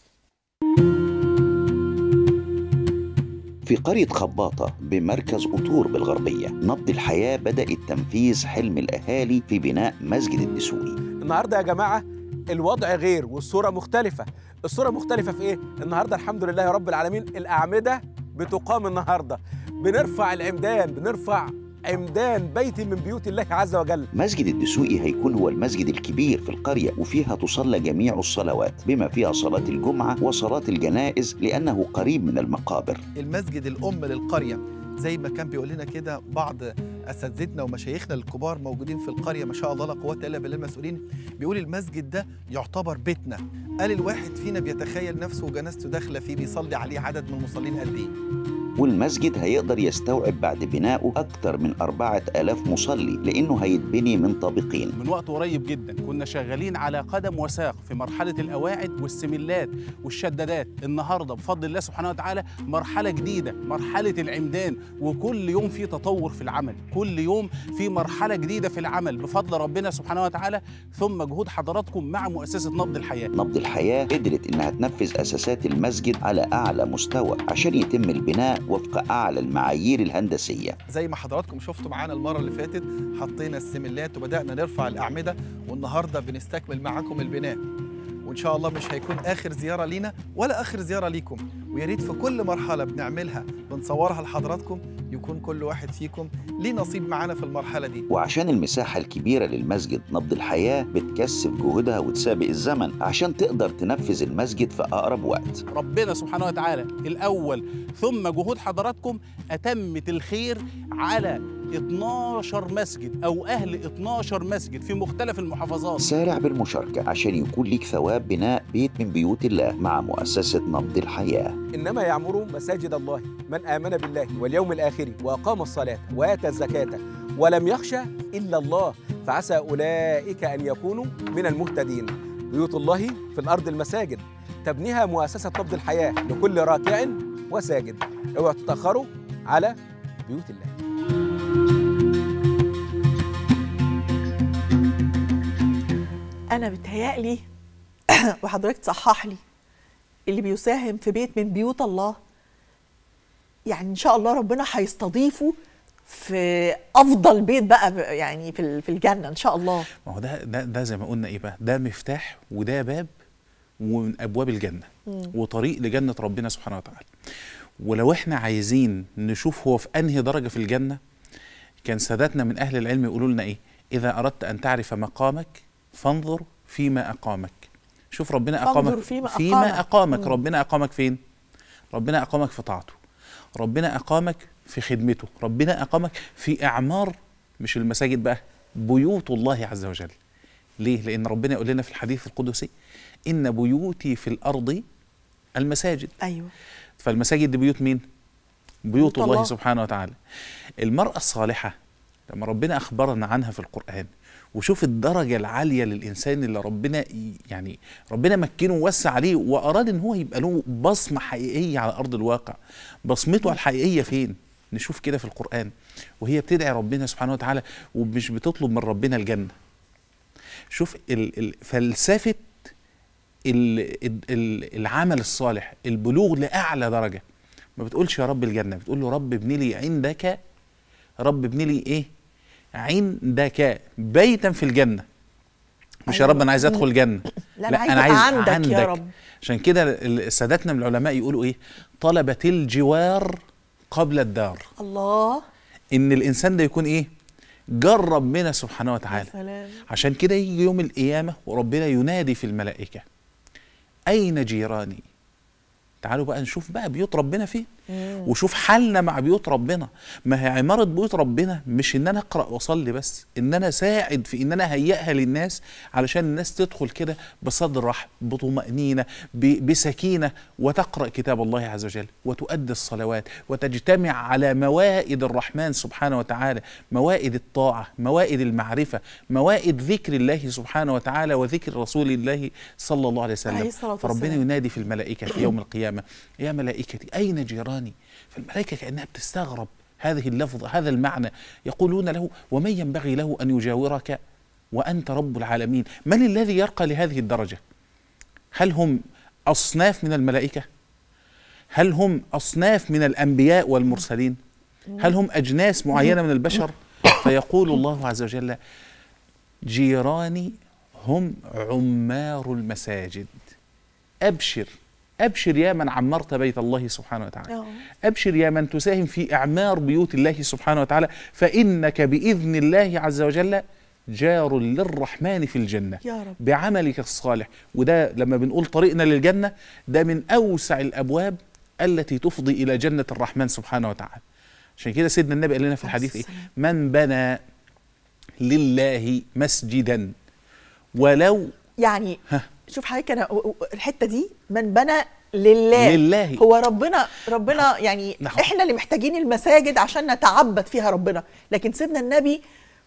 في قرية خباطة بمركز أطور بالغربية نبض الحياة بدأ تنفيذ حلم الأهالي في بناء مسجد الدسوقي النهارده يا جماعه الوضع غير والصوره مختلفه الصوره مختلفه في ايه النهارده الحمد لله يا رب العالمين الاعمده بتقام النهارده بنرفع العمدان بنرفع عمدان بيت من بيوت الله عز وجل مسجد الدسوقي هيكون هو المسجد الكبير في القرية وفيها تصلى جميع الصلوات بما فيها صلاة الجمعة وصلاة الجنائز لأنه قريب من المقابر المسجد الأم للقرية زي ما كان بيقول لنا كده بعض اساتذتنا ومشايخنا الكبار موجودين في القريه ما شاء الله لا قوه الا بالله المسؤولين بيقول المسجد ده يعتبر بيتنا قال الواحد فينا بيتخيل نفسه وجنازته داخله فيه بيصلي عليه عدد من المصلين قد ايه والمسجد هيقدر يستوعب بعد بنائه أكثر من أربعة آلاف مصلي لأنه هيتبني من طابقين من وقت قريب جدا كنا شغالين على قدم وساق في مرحلة القواعد والسملات والشدادات النهاردة بفضل الله سبحانه وتعالى مرحلة جديدة مرحلة العمدان وكل يوم في تطور في العمل كل يوم في مرحلة جديدة في العمل بفضل ربنا سبحانه وتعالى ثم جهود حضراتكم مع مؤسسة نبض الحياة نبض الحياة قدرت إنها تنفذ أساسات المسجد على أعلى مستوى عشان يتم البناء وفق أعلى المعايير الهندسية زي ما حضراتكم شفتوا معانا المره اللي فاتت حطينا السملات وبدانا نرفع الاعمده والنهارده بنستكمل معاكم البناء وان شاء الله مش هيكون اخر زياره لينا ولا اخر زياره ليكم ويا ريت في كل مرحله بنعملها بنصورها لحضراتكم يكون كل واحد فيكم ليه نصيب معانا في المرحله دي وعشان المساحة الكبيرة للمسجد نبض الحياة بتكثف جهودها وتسابق الزمن عشان تقدر تنفذ المسجد في أقرب وقت ربنا سبحانه وتعالى الأول ثم جهود حضراتكم أتمت الخير على 12 مسجد أو أهل 12 مسجد في مختلف المحافظات سارع بالمشاركة عشان يكون ليك ثواب بناء بيت من بيوت الله مع مؤسسة نبض الحياة انما يعمر مساجد الله من امن بالله واليوم الاخر واقام الصلاه واتى الزكاه ولم يخشى الا الله فعسى اولئك ان يكونوا من المهتدين بيوت الله في الارض المساجد تبنيها مؤسسه نبض الحياه لكل راكع وساجد اوعوا تتاخروا على بيوت الله انا بتهيألي وحضرتك تصحح لي اللي بيساهم في بيت من بيوت الله يعني ان شاء الله ربنا هيستضيفه في افضل بيت بقى ب- يعني في ال- في الجنه ان شاء الله ما هو ده ده ده زي ما قلنا ايه بقى ده مفتاح وده باب ومن ابواب الجنه وطريق لجنه ربنا سبحانه وتعالى ولو احنا عايزين نشوف هو في انهي درجه في الجنه كان ساداتنا من اهل العلم يقولوا لنا ايه اذا اردت ان تعرف مقامك فانظر فيما اقامك شوف ربنا فانظر اقامك فيما فيما أقامك. اقامك مم. ربنا اقامك فين ربنا اقامك في طاعته ربنا اقامك في خدمته ربنا اقامك في اعمار مش المساجد بقى بيوت الله عز وجل ليه لان ربنا يقول لنا في الحديث القدسي ان بيوتي في الارض المساجد ايوه فالمساجد دي بيوت مين بيوت بيوت الله, الله. سبحانه وتعالى المرأة الصالحة لما ربنا أخبرنا عنها في القرآن وشوف الدرجة العالية للإنسان اللي ربنا ي- يعني ربنا مكنه ووسع عليه وأراد إن هو يبقى له بصمة حقيقية على أرض الواقع بصمته الحقيقية فين نشوف كده في القرآن وهي بتدعي ربنا سبحانه وتعالى ومش بتطلب من ربنا الجنة شوف ال- ال- فلسفة ال- ال- ال- العمل الصالح البلوغ لأعلى درجة ما بتقولش يا رب الجنة بتقول له رب ابن لي عندك رب ابن لي ايه عندك بيتا في الجنة مش يا أيوة. رب انا عايز ادخل جنة لا انا عايز أبقى عندك, يا رب عشان كده ال- سادتنا من العلماء يقولوا ايه طلبة الجوار قبل الدار الله ان الانسان ده يكون ايه جرب منه سبحانه يا وتعالى سلام عشان كده يجي يوم القيامة وربنا ينادي في الملائكة أين جيراني تعالوا بقى نشوف بقى بيوت ربنا فين وشوف حالنا مع بيوت ربنا ما هي عمارة بيوت ربنا مش ان انا اقرأ واصلي بس ان انا ساعد في ان انا هيئها للناس علشان الناس تدخل كده بصدر رحب بطمأنينة ب- بسكينة وتقرأ كتاب الله عز وجل وتؤدي الصلوات وتجتمع على موائد الرحمن سبحانه وتعالى موائد الطاعة موائد المعرفة موائد ذكر الله سبحانه وتعالى وذكر رسول الله صلى الله عليه وسلم عليه الصلاة فربنا والسلام. ينادي في الملائكة في يوم القيامة يا ملائكتي أين جيراني فالملائكة كأنها بتستغرب هذه اللفظة هذا المعنى يقولون له ومن ينبغي له أن يجاورك وأنت رب العالمين من الذي يرقى لهذه الدرجة هل هم أصناف من الملائكة هل هم أصناف من الأنبياء والمرسلين هل هم أجناس معينة من البشر فيقول الله عز وجل جيراني هم عمار المساجد أبشر أبشر يا من عمرت بيت الله سبحانه وتعالى آه. أبشر يا من تساهم في إعمار بيوت الله سبحانه وتعالى فإنك بإذن الله عز وجل جار للرحمن في الجنة يا رب بعملك الصالح وده لما بنقول طريقنا للجنة ده من أوسع الأبواب التي تفضي إلى جنة الرحمن سبحانه وتعالى عشان كده سيدنا النبي قال لنا في الحديث إيه من بنى لله مسجدا ولو يعني شوف حضرتك انا و- و- الحته دي من بنى لله لله. هو ربنا ربنا يعني نعم. احنا اللي محتاجين المساجد عشان نتعبد فيها ربنا لكن سيدنا النبي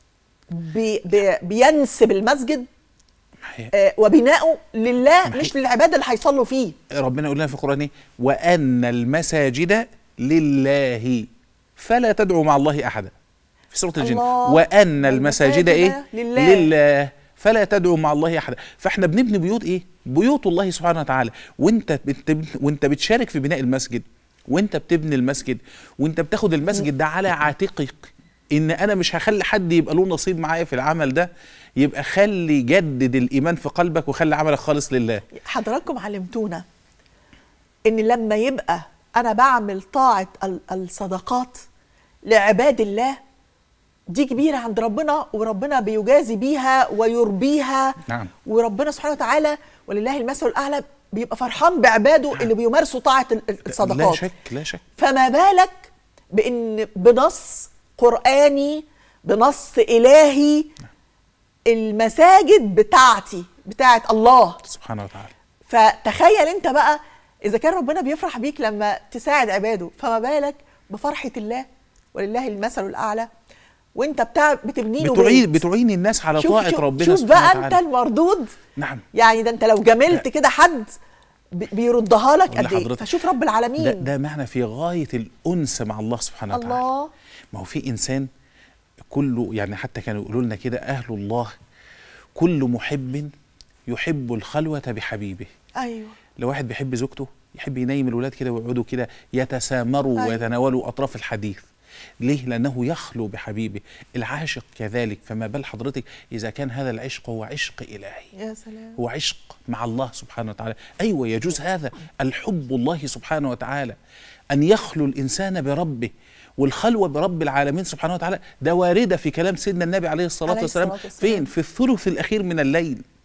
بي بي بينسب المسجد آه وبناؤه لله مش للعباده اللي هيصلوا فيه ربنا يقول لنا في القرآن إيه؟ وأن المساجد لله فلا تدعوا مع الله أحدا في سورة الجن الله. وأن المساجد إيه لله. لله فلا تدعوا مع الله أحدا فإحنا بنبني بيوت إيه بيوت الله سبحانه وتعالى وأنت بت... وأنت بتشارك في بناء المسجد وأنت بتبني المسجد وأنت بتاخد المسجد ده على عاتقك ان انا مش هخلي حد يبقى له نصيب معايا في العمل ده يبقى خلي جدد الايمان في قلبك وخلي عملك خالص لله حضراتكم علمتونا ان لما يبقى انا بعمل طاعه ال- الصدقات لعباد الله دي كبيره عند ربنا وربنا بيجازي بيها ويربيها نعم وربنا سبحانه وتعالى ولله المثل الاعلى بيبقى فرحان بعباده اللي بيمارسوا طاعه ال- ال- الصدقات لا شك لا شك فما بالك بان بنص قراني بنص الهي المساجد بتاعتي بتاعت الله سبحانه وتعالى فتخيل انت بقى اذا كان ربنا بيفرح بيك لما تساعد عباده فما بالك بفرحه الله ولله المثل الاعلى وانت بتاع بتبني له بتعين بيت. بتعين الناس على شوف طاعه شوف ربنا شوف سبحانه بقى وتعالى انت المردود نعم يعني ده انت لو جملت كده حد بي- بيردها لك أقول قد ايه لحضرتك، فشوف رب العالمين ده, ده معنى في غايه الانس مع الله سبحانه وتعالى الله ما هو في انسان كله يعني حتى كانوا يقولوا لنا كده اهل الله كل محب يحب الخلوه بحبيبه ايوه لو واحد بيحب زوجته يحب ينيم الولاد كده ويقعدوا كده يتسامروا أيوة. ويتناولوا اطراف الحديث ليه؟ لأنه يخلو بحبيبه العاشق كذلك فما بال حضرتك إذا كان هذا العشق هو عشق إلهي يا سلام هو عشق مع الله سبحانه وتعالى أيوة يجوز هذا الحب الله سبحانه وتعالى أن يخلو الإنسان بربه والخلوة برب العالمين سبحانه وتعالى ده واردة في كلام سيدنا النبي عليه الصلاة عليه والسلام الصلاة والسلام. فين في الثلث الأخير من الليل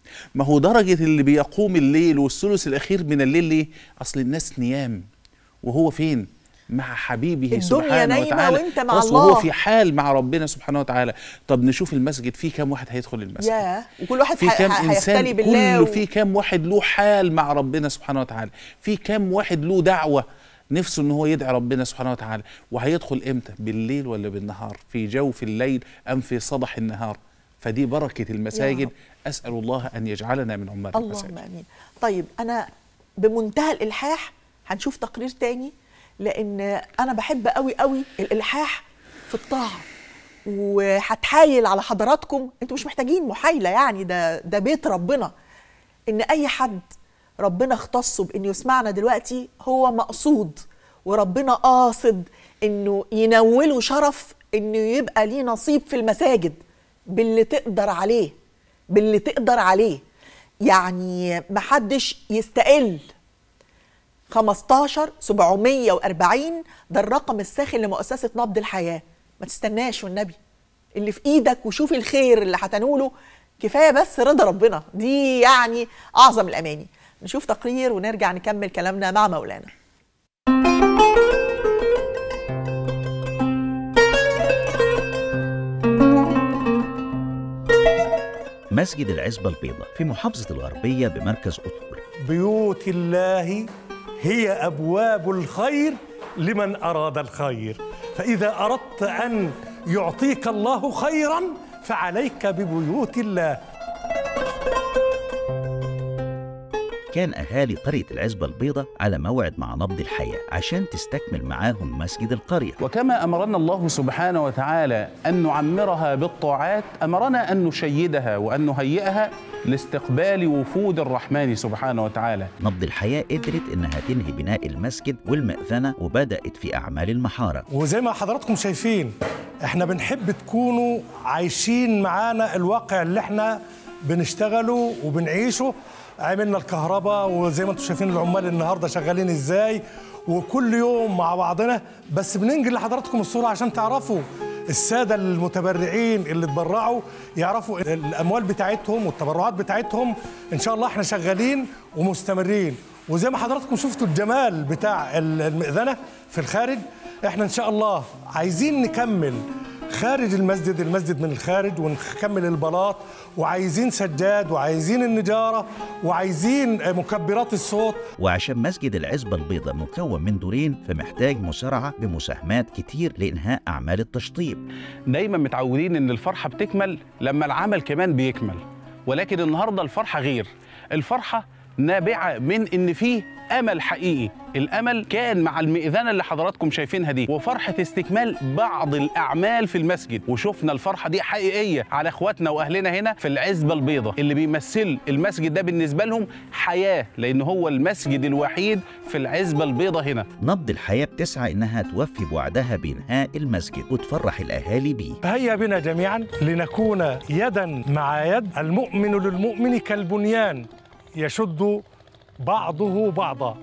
ما هو درجة اللي بيقوم الليل والثلث الأخير من الليل ليه؟ أصل الناس نيام وهو فين؟ مع حبيبه الدنيا سبحانه نايمة وتعالى وأنت مع خلاص الله. وهو في حال مع ربنا سبحانه وتعالى طب نشوف المسجد فيه كام واحد هيدخل المسجد ياه وكل واحد في ح- كام ح- انسان هيختلي بالله كله و- في كام واحد له حال مع ربنا سبحانه وتعالى في كام واحد له دعوه نفسه ان هو يدعي ربنا سبحانه وتعالى وهيدخل امتى بالليل ولا بالنهار في جوف الليل ام في صباح النهار فدي بركه المساجد اسال الله ان يجعلنا من عمال المساجد اللهم امين طيب انا بمنتهى الالحاح هنشوف تقرير تاني لان انا بحب قوي قوي الالحاح في الطاعه وهتحايل على حضراتكم انتوا مش محتاجين محايله يعني ده ده بيت ربنا ان اي حد ربنا اختصه بانه يسمعنا دلوقتي هو مقصود وربنا قاصد انه ينوله شرف انه يبقى ليه نصيب في المساجد باللي تقدر عليه باللي تقدر عليه يعني محدش يستقل 15 740 ده الرقم الساخن لمؤسسة نبض الحياة ما تستناش والنبي اللي في ايدك وشوف الخير اللي هتنوله كفاية بس رضا ربنا دي يعني أعظم الأماني نشوف تقرير ونرجع نكمل كلامنا مع مولانا مسجد العزبة البيضاء في محافظة الغربية بمركز أطور بيوت الله هي ابواب الخير لمن اراد الخير فاذا اردت ان يعطيك الله خيرا فعليك ببيوت الله كان أهالي قرية العزبة البيضاء على موعد مع نبض الحياة عشان تستكمل معاهم مسجد القرية وكما امرنا الله سبحانه وتعالى ان نعمرها بالطاعات امرنا ان نشيدها وان نهيئها لاستقبال وفود الرحمن سبحانه وتعالى نبض الحياة قدرت إنها تنهي بناء المسجد والمأذنة وبدأت في أعمال المحارة وزي ما حضراتكم شايفين احنا بنحب تكونوا عايشين معانا الواقع اللي احنا بنشتغله وبنعيشه عملنا الكهرباء وزي ما انتم شايفين العمال النهارده شغالين ازاي وكل يوم مع بعضنا بس بننقل لحضراتكم الصوره عشان تعرفوا الساده المتبرعين اللي اتبرعوا يعرفوا الاموال بتاعتهم والتبرعات بتاعتهم ان شاء الله احنا شغالين ومستمرين وزي ما حضراتكم شفتوا الجمال بتاع المئذنه في الخارج احنا ان شاء الله عايزين نكمل خارج المسجد المسجد من الخارج ونكمل البلاط وعايزين سجاد وعايزين النجاره وعايزين مكبرات الصوت وعشان مسجد العزبة البيضاء مكون من دورين فمحتاج مسارعة بمساهمات كتير لإنهاء أعمال التشطيب دايما متعودين ان الفرحه بتكمل لما العمل كمان بيكمل ولكن النهارده الفرحه غير الفرحه نابعه من ان فيه امل حقيقي الامل كان مع المئذنه اللي حضراتكم شايفينها دي وفرحه استكمال بعض الاعمال في المسجد وشفنا الفرحه دي حقيقيه على اخواتنا واهلنا هنا في العزبه البيضاء اللي بيمثل المسجد ده بالنسبه لهم حياه لان هو المسجد الوحيد في العزبه البيضاء هنا نبض الحياة بتسعى إنها توفي بوعدها بإنهاء المسجد وتفرح الأهالي بيه هيا بنا جميعا لنكون يدا مع يد المؤمن للمؤمن كالبنيان يشد بعضه بعضا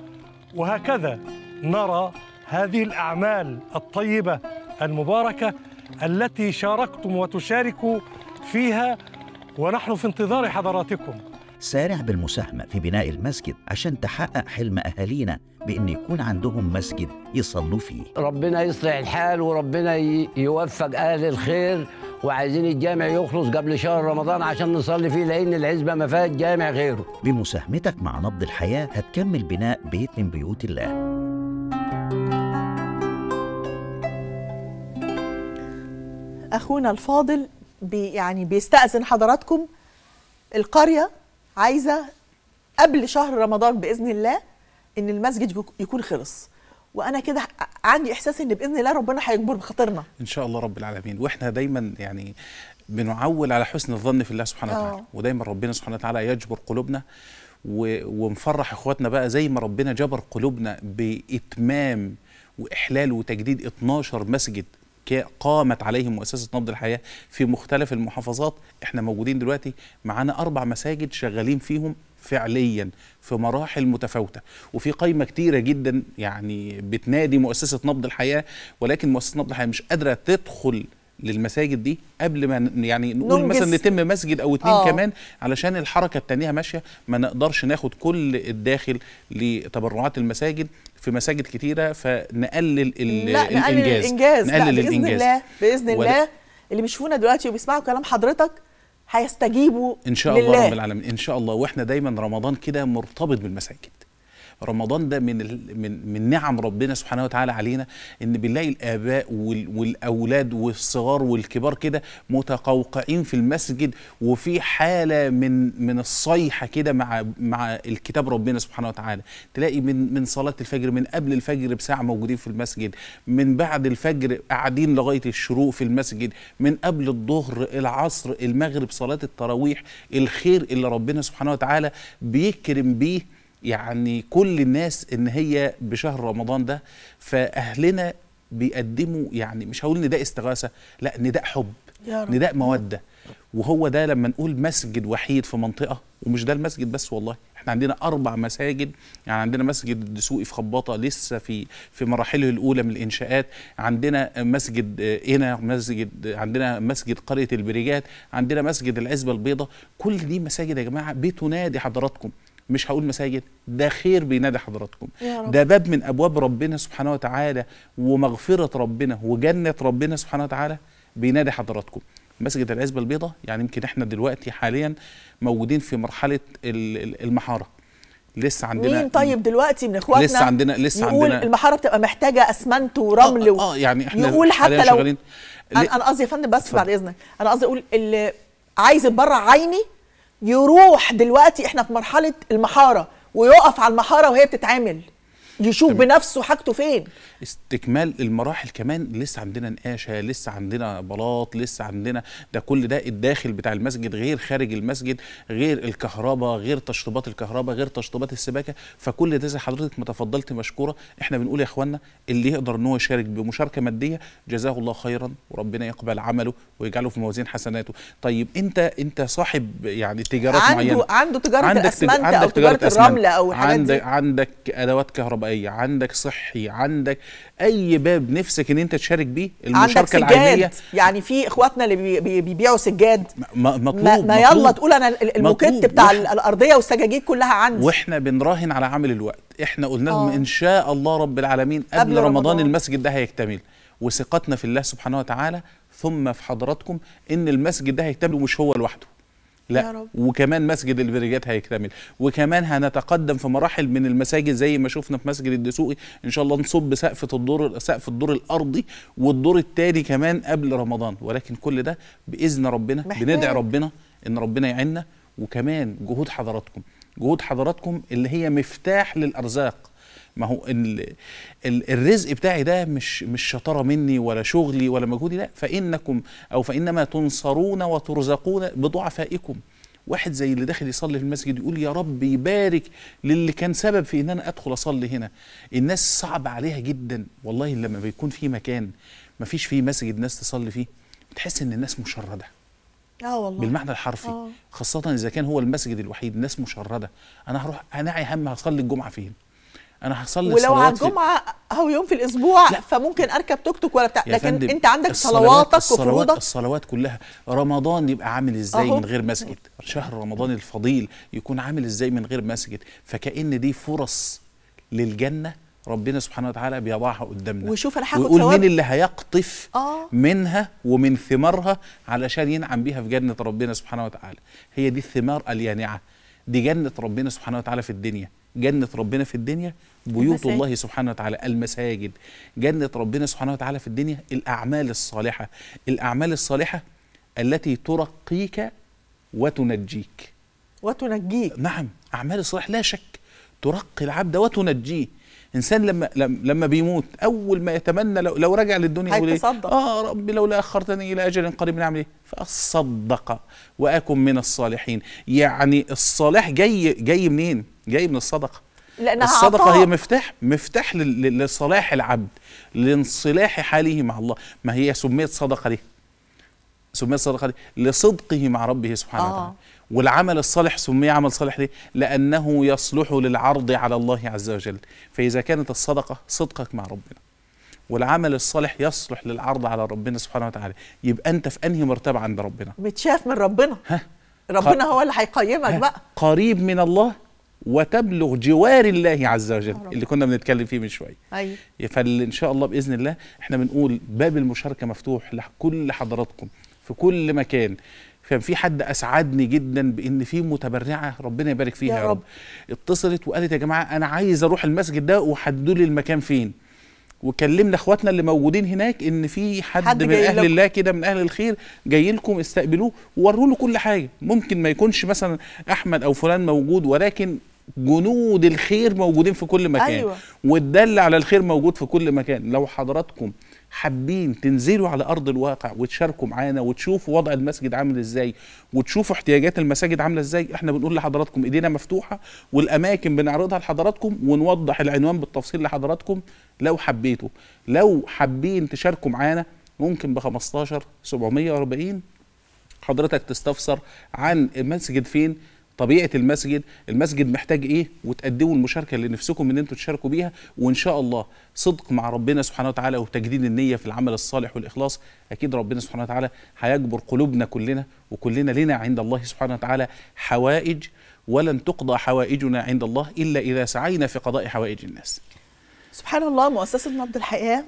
وهكذا نرى هذه الاعمال الطيبه المباركه التي شاركتم وتشاركوا فيها ونحن في انتظار حضراتكم سارع بالمساهمة في بناء المسجد عشان تحقق حلم أهالينا بإن يكون عندهم مسجد يصلوا فيه ربنا يصلح الحال وربنا ي- يوفق اهل الخير وعايزين الجامع يخلص قبل شهر رمضان عشان نصلي فيه لان العزبه ما فيهاش جامع غيره بمساهمتك مع نبض الحياة هتكمل بناء بيت من بيوت الله اخونا الفاضل بي يعني بيستأذن حضراتكم القرية عايزة قبل شهر رمضان بإذن الله إن المسجد يكو- يكون خلص وأنا كده عندي إحساس إن بإذن الله ربنا هيجبر بخاطرنا ان شاء الله رب العالمين واحنا دايما يعني بنعول على حسن الظن في الله سبحانه وتعالى آه. ودايما ربنا سبحانه وتعالى يجبر قلوبنا و- ونفرح اخواتنا بقى زي ما ربنا جبر قلوبنا باتمام واحلال وتجديد 12 مسجد كا- قامت عليهم مؤسسه نبض الحياه في مختلف المحافظات احنا موجودين دلوقتي معانا اربع مساجد شغالين فيهم فعليا في مراحل متفاوته وفي قائمه كتيره جدا يعني بتنادي مؤسسه نبض الحياه ولكن مؤسسه نبض الحياه مش قادره تدخل للمساجد دي قبل ما ن- يعني نقول ننجز. مثلا نتم مسجد او اتنين آه. كمان علشان الحركه التانيه ماشيه ما نقدرش ناخد كل الداخل لتبرعات المساجد في مساجد كتيره فنقلل ال- لا نقلل الانجاز الانجاز لا نقلل باذن الانجاز الله باذن ولا- الله اللي بيشوفونا دلوقتي وبيسمعوا كلام حضرتك هيستجيبوا ان شاء لله. الله رب العالمين ان شاء الله واحنا دايما رمضان كده مرتبط بالمساجد رمضان ده من ال... من من نعم ربنا سبحانه وتعالى علينا ان بنلاقي الاباء وال... والاولاد والصغار والكبار كده متقوقعين في المسجد وفي حاله من من الصيحه كده مع مع الكتاب ربنا سبحانه وتعالى تلاقي من من صلاه الفجر من قبل الفجر بساعه موجودين في المسجد من بعد الفجر قاعدين لغايه الشروق في المسجد من قبل الظهر العصر المغرب صلاه التراويح الخير اللي ربنا سبحانه وتعالى بيكرم بيه يعني كل الناس ان هي بشهر رمضان ده فاهلنا بيقدموا يعني مش هقول نداء استغاثه لا نداء حب يا رب. نداء موده وهو ده لما نقول مسجد وحيد في منطقه ومش ده المسجد بس والله احنا عندنا اربع مساجد يعني عندنا مسجد الدسوقي في خباطه لسه في في مراحله الاولى من الانشاءات عندنا مسجد آه، قنا مسجد عندنا مسجد قريه البريجات عندنا مسجد العزبه البيضاء كل دي مساجد يا جماعه بتنادي حضراتكم مش هقول مساجد ده خير بينادي حضراتكم يا رب. ده باب من ابواب ربنا سبحانه وتعالى ومغفره ربنا وجنه ربنا سبحانه وتعالى بينادي حضراتكم مسجد العزبه البيضاء يعني يمكن احنا دلوقتي حاليا موجودين في مرحله ال- ال- المحاره لسه عندنا مين طيب دلوقتي من اخواتنا لسه عندنا لسه يقول عندنا المحاره بتبقى محتاجه اسمنت ورمل اه, و... آه يعني احنا يقول حتى حاليا لو شغالين انا ليه؟ أنا قصدي يا فندم بس بعد اذنك انا قصدي اقول اللي عايز يتبرع عيني يروح دلوقتي احنا في مرحله المحاره ويقف على المحاره وهي بتتعمل يشوف بنفسه حاجته فين استكمال المراحل كمان لسه عندنا نقاشه لسه عندنا بلاط لسه عندنا ده كل ده الداخل بتاع المسجد غير خارج المسجد غير الكهرباء غير تشطيبات الكهرباء غير تشطيبات السباكه فكل ده زي حضرتك ما تفضلت مشكوره احنا بنقول يا اخوانا اللي يقدر ان هو يشارك بمشاركه ماديه جزاه الله خيرا وربنا يقبل عمله ويجعله في موازين حسناته طيب انت انت صاحب يعني تجارات عنده معينه عنده تجاره عندك تج- الاسمنت او عندك تجاره أسمنت. الرمل او الحاجات عندك دي عندك ادوات كهربائيه عندك صحي عندك اي باب نفسك ان انت تشارك بيه عندك المشاركه العينيه سجاد يعني في اخواتنا اللي بي- بي- بيبيعوا سجاد م- مطلوب ما, ما يلا مطلوب. تقول انا ال- الموكيت مطلوب. بتاع وإحنا- ال- الارضيه والسجاجيد كلها عندي واحنا بنراهن على عمل الوقت احنا قلنا لهم آه. ان شاء الله رب العالمين قبل, قبل قبل رمضان, رمضان. المسجد ده هيكتمل وثقتنا في الله سبحانه وتعالى ثم في حضراتكم ان المسجد ده هيكتمل ومش هو لوحده يا لا رب. وكمان مسجد البريجات هيكتمل وكمان هنتقدم في مراحل من المساجد زي ما شفنا في مسجد الدسوقي ان شاء الله نصب سقف الدور سقف الدور الارضي والدور الثاني كمان قبل رمضان ولكن كل ده باذن ربنا محتاج. بندعي ربنا ان ربنا يعيننا وكمان جهود حضراتكم جهود حضراتكم اللي هي مفتاح للارزاق ما هو ال ال الرزق بتاعي ده مش مش شطاره مني ولا شغلي ولا مجهودي لا فانكم او فانما تنصرون وترزقون بضعفائكم واحد زي اللي داخل يصلي في المسجد يقول يا رب يبارك للي كان سبب في ان انا ادخل اصلي هنا الناس صعب عليها جدا والله لما بيكون في مكان ما فيش فيه مسجد ناس تصلي فيه بتحس ان الناس مشرده اه والله بالمعنى الحرفي آه. خاصة إذا كان هو المسجد الوحيد الناس مشردة أنا هروح أنا هم هصلي الجمعة فين أنا هصلي ولو على الصلوات في- الجمعه اهو يوم في الاسبوع لا. فممكن اركب توك توك ولا بتاع يا لكن فندم، انت عندك الصلوات- صلواتك الصلوات وفروضك الصلوات كلها رمضان يبقى عامل ازاي أهو. من غير مسجد شهر رمضان الفضيل يكون عامل ازاي من غير مسجد فكأن دي فرص للجنة ربنا سبحانه وتعالى بيضعها قدامنا وشوف أنا هاخد ويقول ثواب. مين اللي هيقطف آه. منها ومن ثمارها علشان ينعم بيها في جنة ربنا سبحانه وتعالى هي دي الثمار اليانعة دي جنة ربنا سبحانه وتعالى في الدنيا جنة ربنا في الدنيا بيوت المساجد. الله سبحانه وتعالى المساجد جنة ربنا سبحانه وتعالى في الدنيا الأعمال الصالحة الأعمال الصالحة التي ترقيك وتنجيك وتنجيك نعم أعمال الصالح لا شك ترقي العبد وتنجيه إنسان لما لما لما بيموت أول ما يتمنى لو, لو رجع للدنيا يقول إيه؟ هيتصدق. آه ربي لولا أخرتني إلى أجل قريب نعمل إيه؟ فأصدق وأكن من الصالحين يعني الصالح جاي جاي منين؟ جاي من الصدقة لانها الصدقة عطاء. هي مفتاح مفتاح لل- لل- لصلاح العبد لانصلاح حاله مع الله ما هي سميت صدقة ليه؟ سميت صدقة ليه؟ لصدقه مع ربه سبحانه آه. وتعالى والعمل الصالح سمي عمل صالح ليه؟ لأنه يصلح للعرض على الله عز وجل فإذا كانت الصدقة صدقك مع ربنا والعمل الصالح يصلح للعرض على ربنا سبحانه وتعالى يبقى انت في انهي مرتبه عند ربنا متشاف من ربنا ربنا هو اللي هيقيمك بقى قريب من الله وتبلغ جوار الله عز وجل اللي كنا بنتكلم فيه من شويه ايوه فان شاء الله باذن الله احنا بنقول باب المشاركه مفتوح لكل حضراتكم في كل مكان كان في حد اسعدني جدا بان في متبرعه ربنا يبارك فيها يا يا رب. رب. اتصلت وقالت يا جماعه انا عايز اروح المسجد ده وحددوا لي المكان فين وكلمنا اخواتنا اللي موجودين هناك ان في حد, حد حد من جاي اهل لكم. الله كده من اهل الخير جاي لكم استقبلوه ووروا له كل حاجه ممكن ما يكونش مثلا احمد او فلان موجود ولكن جنود الخير موجودين في كل مكان أيوة. والدل على الخير موجود في كل مكان لو حضراتكم حابين تنزلوا على ارض الواقع وتشاركوا معانا وتشوفوا وضع المسجد عامل ازاي وتشوفوا احتياجات المساجد عامله ازاي احنا بنقول لحضراتكم ايدينا مفتوحه والاماكن بنعرضها لحضراتكم ونوضح العنوان بالتفصيل لحضراتكم لو حبيتوا لو حابين تشاركوا معانا ممكن ب 15 740 حضرتك تستفسر عن المسجد فين طبيعه المسجد المسجد محتاج ايه وتقدموا المشاركه اللي نفسكم ان انتوا تشاركوا بيها وان شاء الله صدق مع ربنا سبحانه وتعالى وتجديد النيه في العمل الصالح والاخلاص اكيد ربنا سبحانه وتعالى هيجبر قلوبنا كلنا وكلنا لنا عند الله سبحانه وتعالى حوائج ولن تقضى حوائجنا عند الله الا اذا سعينا في قضاء حوائج الناس سبحان الله مؤسسة نبض الحياة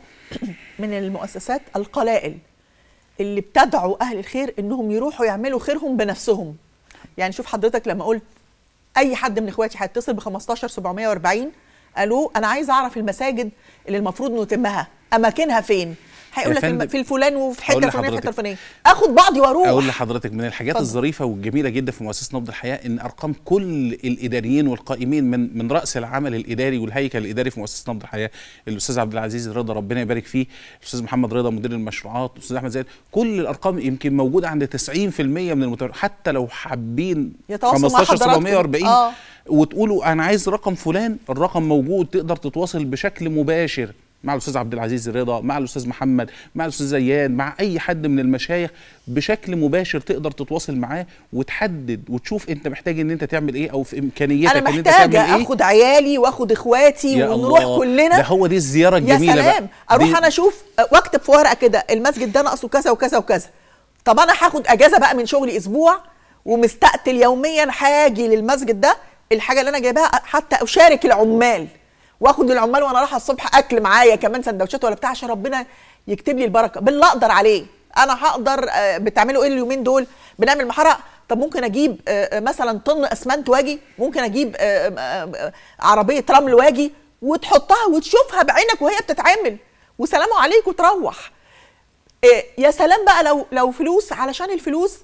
من المؤسسات القلائل اللي بتدعو أهل الخير إنهم يروحوا يعملوا خيرهم بنفسهم يعني شوف حضرتك لما قلت أي حد من إخواتي هيتصل ب 15 740 قالوا أنا عايز أعرف المساجد اللي المفروض نتمها أماكنها فين هيقول يا لك الم- فندم، في الفلان وفي هقول حته الفلانيه في لحضرتك. الحته الفلانيه اخد بعضي واروح اقول لحضرتك من الحاجات اتفضل. الظريفه والجميله جدا في مؤسسه نبض الحياه ان ارقام كل الاداريين والقائمين من من راس العمل الاداري والهيكل الاداري في مؤسسه نبض الحياه الاستاذ عبد العزيز رضا ربنا يبارك فيه الاستاذ محمد رضا مدير المشروعات الاستاذ احمد زايد كل الارقام يمكن موجوده عند 90% من المتابعين حتى لو حابين يتواصلوا مع 15 حضراتكم. 740 آه. وتقولوا انا عايز رقم فلان الرقم موجود تقدر تتواصل بشكل مباشر مع الاستاذ عبد العزيز رضا مع الاستاذ محمد مع الاستاذ زياد مع اي حد من المشايخ بشكل مباشر تقدر تتواصل معاه وتحدد وتشوف انت محتاج ان انت تعمل ايه او في امكانياتك انا ان انت تعمل محتاجه ايه اخد عيالي واخد اخواتي يا ونروح الله. كلنا ده هو دي الزياره يا الجميله سلام بقى. اروح دي- انا اشوف واكتب في ورقه كده المسجد ده ناقصه كذا وكذا وكذا طب انا هاخد اجازه بقى من شغلي اسبوع ومستقتل يوميا هاجي للمسجد ده الحاجه اللي انا جايباها حتى اشارك العمال واخد العمال وانا رايحه الصبح اكل معايا كمان سندوتشات ولا بتاع عشان ربنا يكتب لي البركه باللي اقدر عليه انا هقدر آه، بتعملوا ايه اليومين دول بنعمل محرق طب ممكن اجيب آه، آه، مثلا طن اسمنت واجي ممكن اجيب آه، آه، آه، عربيه رمل واجي وتحطها وتشوفها بعينك وهي بتتعمل وسلام عليك وتروح إيه، يا سلام بقى لو لو فلوس علشان الفلوس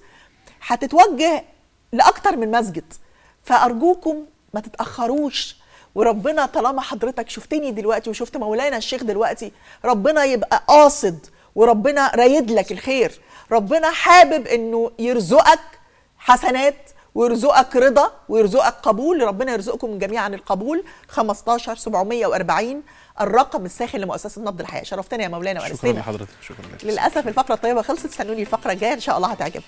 هتتوجه لاكتر من مسجد فارجوكم ما تتاخروش وربنا طالما حضرتك شفتني دلوقتي وشفت مولانا الشيخ دلوقتي ربنا يبقى قاصد وربنا رايد لك الخير ربنا حابب انه يرزقك حسنات ويرزقك رضا ويرزقك قبول ربنا يرزقكم جميعا القبول 15 740 الرقم الساخن لمؤسسه نبض الحياه شرفتنا يا مولانا شكرا وانستنا لحضرتك شكرا لك للاسف الفقره الطيبه خلصت استنوني الفقره الجايه ان شاء الله هتعجبكم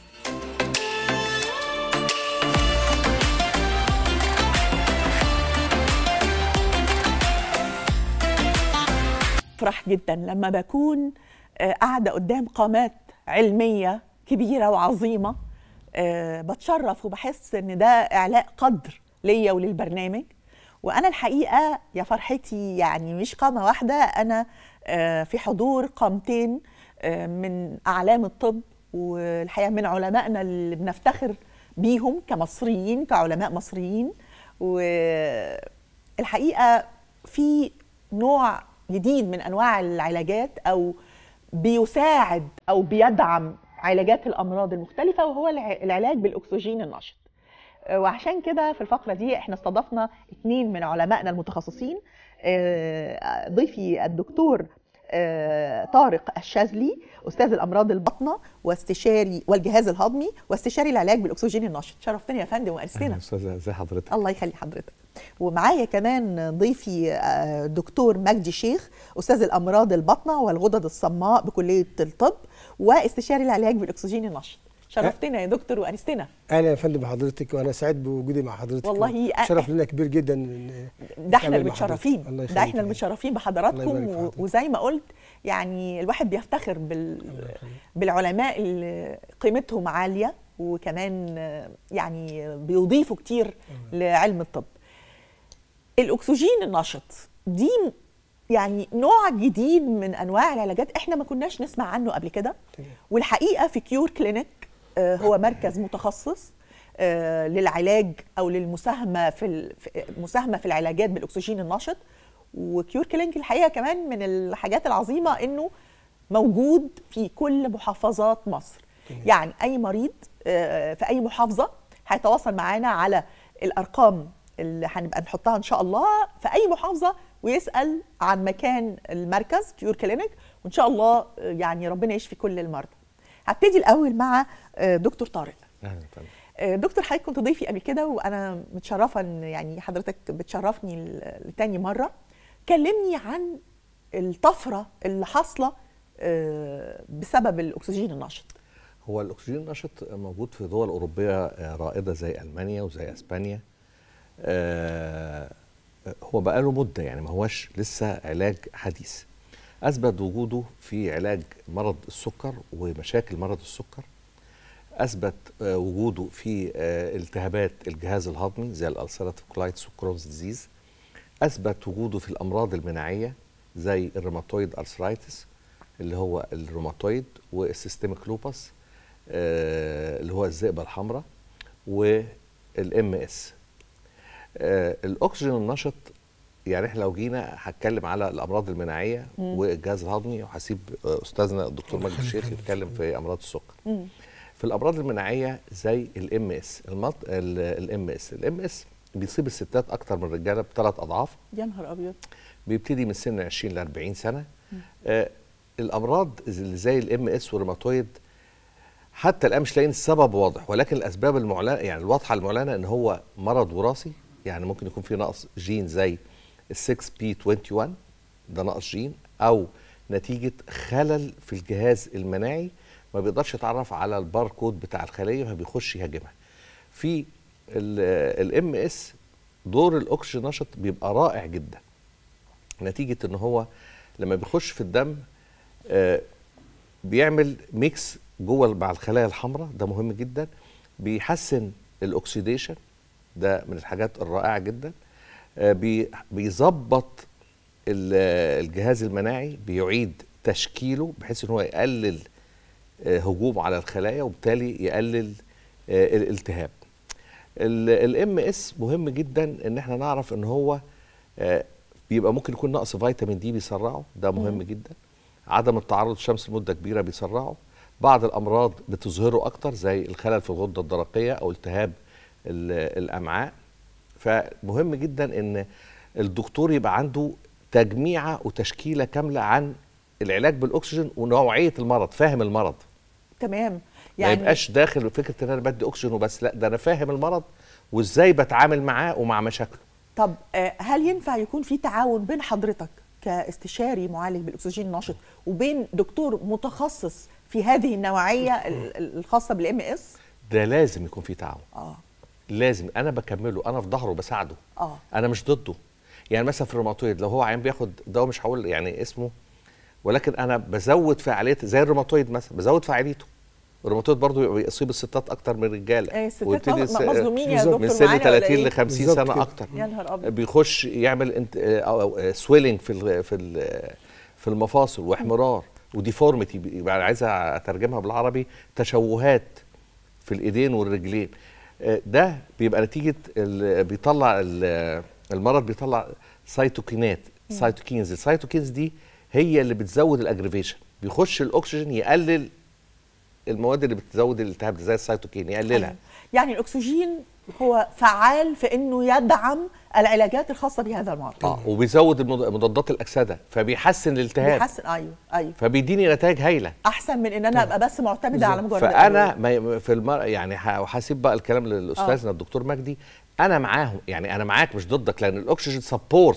افرح جدا لما بكون آه، قاعده قدام قامات علميه كبيره وعظيمه آه، بتشرف وبحس ان ده اعلاء قدر ليا وللبرنامج وانا الحقيقه يا فرحتي يعني مش قامه واحده انا آه، في حضور قامتين آه، من اعلام الطب والحقيقه من علمائنا اللي بنفتخر بيهم كمصريين كعلماء مصريين والحقيقه في نوع جديد من انواع العلاجات او بيساعد او بيدعم علاجات الامراض المختلفه وهو الع- العلاج بالاكسجين النشط آه، وعشان كده في الفقره دي احنا استضفنا اثنين من علمائنا المتخصصين آه، ضيفي الدكتور آه، طارق الشاذلي استاذ الامراض الباطنه واستشاري والجهاز الهضمي واستشاري العلاج بالاكسجين النشط شرفتني يا فندم وانستنا استاذه ازي حضرتك الله يخلي حضرتك ومعايا كمان ضيفي آه، دكتور مجدي شيخ استاذ الامراض الباطنه والغدد الصماء بكليه الطب واستشاري العلاج بالاكسجين النشط شرفتنا يا دكتور وانستنا اهلا يا فندم بحضرتك وانا سعيد بوجودي مع حضرتك والله أ- شرف لنا كبير جدا إن ده احنا نتقابل اللي مع حضرتك. متشرفين الله ده يخليك احنا اللي متشرفين الله بحضراتكم يبارك في و- حضرتك. وزي ما قلت يعني الواحد بيفتخر بال بالعلماء اللي قيمتهم عاليه وكمان آه، يعني بيضيفوا كتير لعلم الطب الاكسجين النشط دي يعني نوع جديد من انواع العلاجات احنا ما كناش نسمع عنه قبل كده والحقيقه في كيور كلينيك آه، هو مركز متخصص آه، للعلاج او للمساهمه في ال- في- مساهمه في العلاجات بالاكسجين النشط وكيور كلينيك الحقيقه كمان من الحاجات العظيمه انه موجود في كل محافظات مصر يعني اي مريض آه، في اي محافظه هيتواصل معانا على الارقام اللي هنبقى نحطها ان شاء الله في اي محافظه ويسال عن مكان المركز كيور كلينيك وان شاء الله آه، يعني ربنا يشفي كل المرضى هبتدي الاول مع آه، دكتور طارق اهلا فندم آه، دكتور حضرتك كنت ضيفي قبل كده وانا متشرفه ان يعني حضرتك بتشرفني ل- لتاني مره كلمني عن الطفره اللي حاصله آه، بسبب الاكسجين النشط هو الاكسجين النشط موجود في دول اوروبيه آه، رائده زي المانيا وزي اسبانيا آه، هو بقاله مده يعني ما هوش لسه علاج حديث اثبت وجوده في علاج مرض السكر ومشاكل مرض السكر اثبت آه، وجوده في آه، التهابات الجهاز الهضمي زي الالسراتيف كولايتس وكرونز ديزيز اثبت وجوده في الامراض المناعيه زي الروماتويد ارثرايتس اللي هو الروماتويد والسيستميك لوبس آه، اللي هو الذئبه الحمراء والام اس الاكسجين النشط يعني احنا لو جينا هتكلم على الامراض المناعيه مم. والجهاز الهضمي وهسيب آه، استاذنا الدكتور مجدي الشيخ يتكلم في امراض السكر في الامراض المناعيه زي الام اس الام اس الام اس بيصيب الستات اكتر من الرجاله بثلاث اضعاف يا نهار ابيض بيبتدي من سن 20 ل 40 سنه آه الامراض اللي زي الام اس والروماتويد حتى الان مش لاقيين السبب واضح ولكن الاسباب المعلنه يعني الواضحه المعلنه ان هو مرض وراثي يعني ممكن يكون في نقص جين زي ال 6 بي 21 ده نقص جين او نتيجه خلل في الجهاز المناعي ما بيقدرش يتعرف على الباركود بتاع الخليه فبيخش يهاجمها في الام اس دور الاكسجين نشط بيبقى رائع جدا نتيجه ان هو لما بيخش في الدم آه، بيعمل ميكس جوه مع الخلايا الحمراء ده مهم جدا بيحسن الاكسيديشن ده من الحاجات الرائعه جدا آه، بي- بيظبط ال- الجهاز المناعي بيعيد تشكيله بحيث ان هو يقلل آه، هجومه على الخلايا وبالتالي يقلل آه، الالتهاب الام اس مهم جدا ان احنا نعرف ان هو آه، بيبقى ممكن يكون نقص فيتامين دي بيسرعه ده مهم مم. جدا عدم التعرض للشمس لمده كبيره بيسرعه بعض الامراض بتظهره اكتر زي الخلل في الغده الدرقيه او التهاب ال- الامعاء فمهم جدا ان الدكتور يبقى عنده تجميعه وتشكيله كامله عن العلاج بالاكسجين ونوعيه المرض فاهم المرض تمام ما يعني يبقاش داخل فكره ان انا بدي اكسجين وبس لا ده انا فاهم المرض وازاي بتعامل معاه ومع مشاكله طب آه، هل ينفع يكون في تعاون بين حضرتك كاستشاري معالج بالاكسجين النشط وبين دكتور متخصص في هذه النوعيه ال- ال- الخاصه بالام اس ده لازم يكون في تعاون اه لازم انا بكمله انا في ظهره بساعده اه انا مش ضده يعني مثلا في الروماتويد لو هو عيان بياخد دواء مش هقول يعني اسمه ولكن انا بزود فعاليه زي الروماتويد مثلا بزود فعاليته الروماتويد برضه بيصيب الستات اكتر من الرجاله إيه، الستات ويبتدي مظ- س- مظلومين يا بالظبط. دكتور من سن معانا ولا 30 إيه؟ ل 50 بالظبط سنه كده. اكتر يا نهار ابيض بيخش يعمل انت او سويلنج في ال في ال في المفاصل واحمرار وديفورميتي يبقى عايز اترجمها بالعربي تشوهات في الايدين والرجلين آه، ده بيبقى نتيجه ال- بيطلع ال- المرض بيطلع سيتوكينات مم. سيتوكينز السيتوكينز دي هي اللي بتزود الاجريفيشن بيخش الاكسجين يقلل المواد اللي بتزود الالتهاب زي السيتوكين يقللها يعني الاكسجين هو فعال في انه يدعم العلاجات الخاصه بهذا المرض اه وبيزود المض- مضادات الاكسده فبيحسن الالتهاب بيحسن ايوه ايوه فبيديني نتائج هايله احسن من ان انا ابقى بس معتمده على مجرد فانا ما في المر... يعني ه- وهسيب بقى الكلام للاستاذنا الدكتور مجدي انا معاهم يعني انا معاك مش ضدك لان الاكسجين سبورت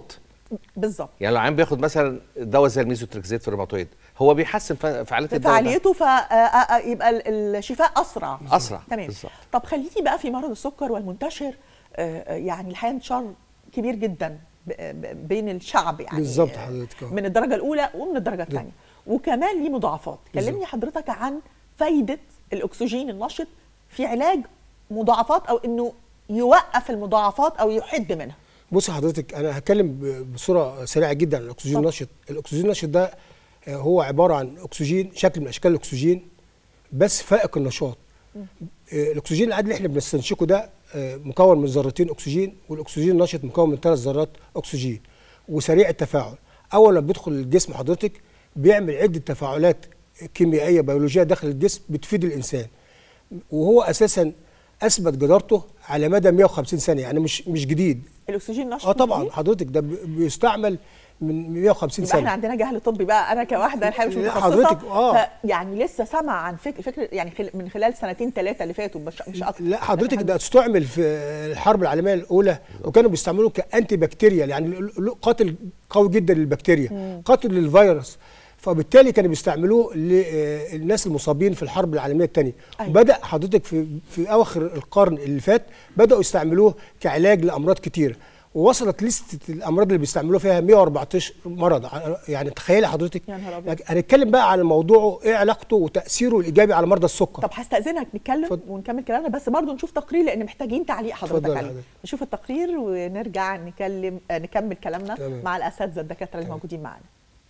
بالظبط يعني لو عيان بياخد مثلا دواء زي الميزوتريكزيت في الروماتويد هو بيحسن ف- فعاليه في الدواء ده. فعاليته فيبقى الشفاء اسرع أسرع، تمام بالظبط. طب خليني بقى في مرض السكر والمنتشر آه، آه، يعني الحقيقه انتشار كبير جدا ب- ب- بين الشعب يعني بالظبط آه، حضرتك آه. من الدرجه الاولى ومن الدرجه الثانيه وكمان ليه مضاعفات بالظبط. كلمني حضرتك عن فايده الاكسجين النشط في علاج مضاعفات او انه يوقف المضاعفات او يحد منها بص حضرتك انا هتكلم ب- بصوره سريعه جدا عن الاكسجين النشط الاكسجين النشط ده آه، هو عباره عن اكسجين شكل من اشكال الاكسجين بس فائق النشاط آه، الاكسجين العادي اللي احنا بنستنشقه ده آه، مكون من ذرتين اكسجين والاكسجين النشط مكون من ثلاث ذرات اكسجين وسريع التفاعل اول ما بيدخل الجسم حضرتك بيعمل عده تفاعلات كيميائيه بيولوجيه داخل الجسم بتفيد الانسان وهو اساسا اثبت جدارته على مدى 150 سنه يعني مش مش جديد الاكسجين النشط اه طبعا جديد؟ حضرتك ده بي- بيستعمل من 150 يبقى احنا سنه عندنا جهل طبي بقى انا كواحده الحقيقه مش لا، متخصصه حضرتك، آه. يعني لسه سامعه عن فكر فكر يعني خل من خلال سنتين ثلاثه اللي فاتوا مش مش اكتر لا حضرتك ده استعمل في الحرب العالميه الاولى وكانوا بيستعملوه كانتي بكتيريال يعني له قاتل قوي جدا للبكتيريا مم. قاتل للفيروس فبالتالي كانوا بيستعملوه للناس المصابين في الحرب العالميه الثانيه أيوة. وبدا حضرتك في في اواخر القرن اللي فات بداوا يستعملوه كعلاج لامراض كتيره ووصلت لستة الامراض اللي بيستعملوه فيها 114 مرض يعني تخيلي حضرتك يا نهار أبيض. لكن هنتكلم بقى عن موضوعه ايه علاقته وتاثيره الايجابي على مرضى السكر طب هستأذنك نتكلم ونكمل كلامنا بس برضو نشوف تقرير لان محتاجين تعليق حضرتك اتفضل عليه حضرتك. نشوف التقرير ونرجع نكلم آه، نكمل كلامنا تمام. مع الاساتذه الدكاتره اللي موجودين معانا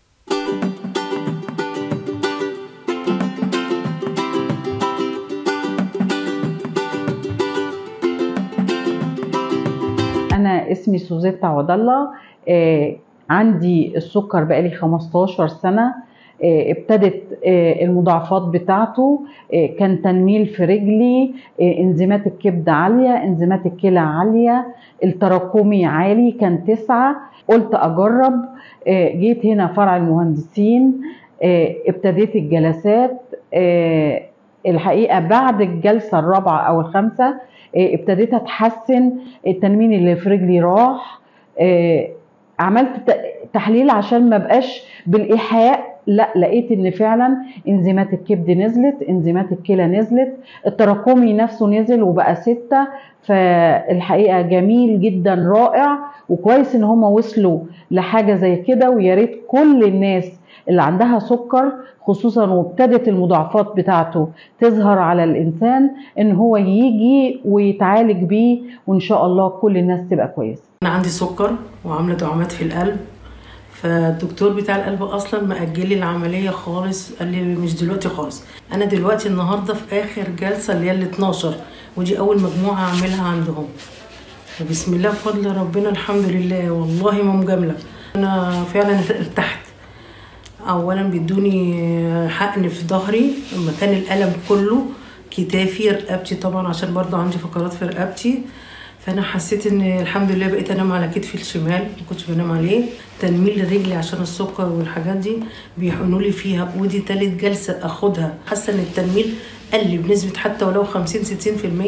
انا اسمي سوزيتا عوض الله آه، عندي السكر بقالي 15 سنه آه، ابتدت آه، المضاعفات بتاعته آه، كان تنميل في رجلي آه، انزيمات الكبد عاليه انزيمات الكلى عاليه التراكمي عالي كان تسعة قلت اجرب آه، جيت هنا فرع المهندسين آه، ابتديت الجلسات آه، الحقيقه بعد الجلسه الرابعه او الخامسه آه، ابتديت اتحسن التنميل اللي في رجلي راح آه، عملت ت- تحليل عشان ما بقاش بالايحاء لا لقيت ان فعلا انزيمات الكبد نزلت انزيمات الكلى نزلت التراكمي نفسه نزل وبقى ستة فالحقيقه جميل جدا رائع وكويس ان هم وصلوا لحاجه زي كده ويا ريت كل الناس اللي عندها سكر خصوصا وابتدت المضاعفات بتاعته تظهر على الانسان ان هو يجي ويتعالج بيه وان شاء الله كل الناس تبقى كويسه انا عندي سكر وعامله دعامات في القلب فالدكتور بتاع القلب اصلا مأجل لي العمليه خالص قال لي مش دلوقتي خالص انا دلوقتي النهارده في اخر جلسه اللي هي ال 12 ودي اول مجموعه اعملها عندهم وبسم الله بفضل ربنا الحمد لله والله ما مجامله انا فعلا ارتحت اولا بيدوني حقن في ظهري مكان الالم كله كتافي رقبتي طبعا عشان برضه عندي فقرات في رقبتي فانا حسيت ان الحمد لله بقيت انام على كتفي الشمال ما كنتش بنام عليه تنميل رجلي عشان السكر والحاجات دي بيحقنوا لي فيها ودي تالت جلسه اخدها حاسه ان التنميل قل بنسبه حتى ولو 50 60%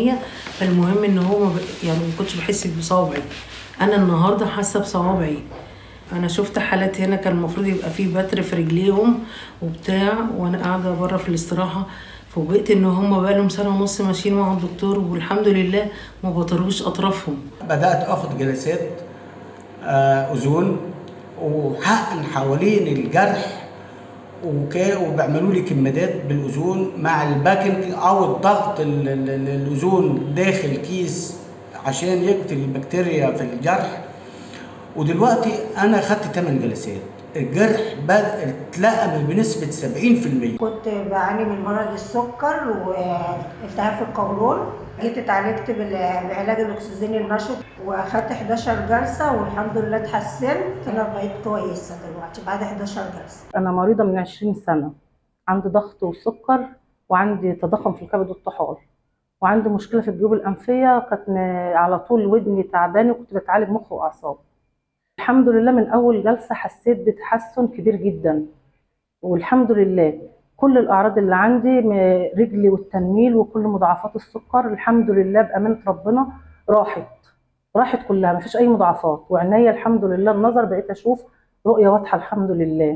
فالمهم ان هو ما ب- يعني ما كنتش بحس بصوابعي انا النهارده حاسه بصوابعي انا شفت حالات هنا كان المفروض يبقى فيه بتر في رجليهم وبتاع وانا قاعده بره في الاستراحه فوجئت ان هم بقالهم سنه ونص ماشيين مع الدكتور والحمد لله ما بطروش اطرافهم بدأت آخد جلسات آه، أذون وحقن حوالين الجرح وكا- وبيعملوا لي كمادات بالأذون مع الباكنج أو الضغط ال- ال- ال- الأذون داخل كيس عشان يقتل البكتيريا في الجرح ودلوقتي أنا خدت 8 جلسات الجرح بدأ اتلقم بنسبة 70% كنت بعاني من مرض السكر والتهاب في القولون جيت اتعالجت بال- بعلاج الاكسجين النشط واخدت 11 جلسه والحمد لله اتحسنت انا بقيت كويسه دلوقتي بعد 11 جلسه أنا مريضة من 20 سنة عندي ضغط وسكر وعندي تضخم في الكبد والطحال وعندي مشكلة في الجيوب الأنفية كانت م- على طول ودني تعبانة وكنت بتعالج مخ وأعصاب الحمد لله من أول جلسة حسيت بتحسن كبير جدا والحمد لله كل الأعراض اللي عندي م- رجلي والتنميل وكل مضاعفات السكر الحمد لله بأمانة ربنا راحت راحت كلها ما فيش اي مضاعفات وعينيا الحمد لله النظر بقيت اشوف رؤيه واضحه الحمد لله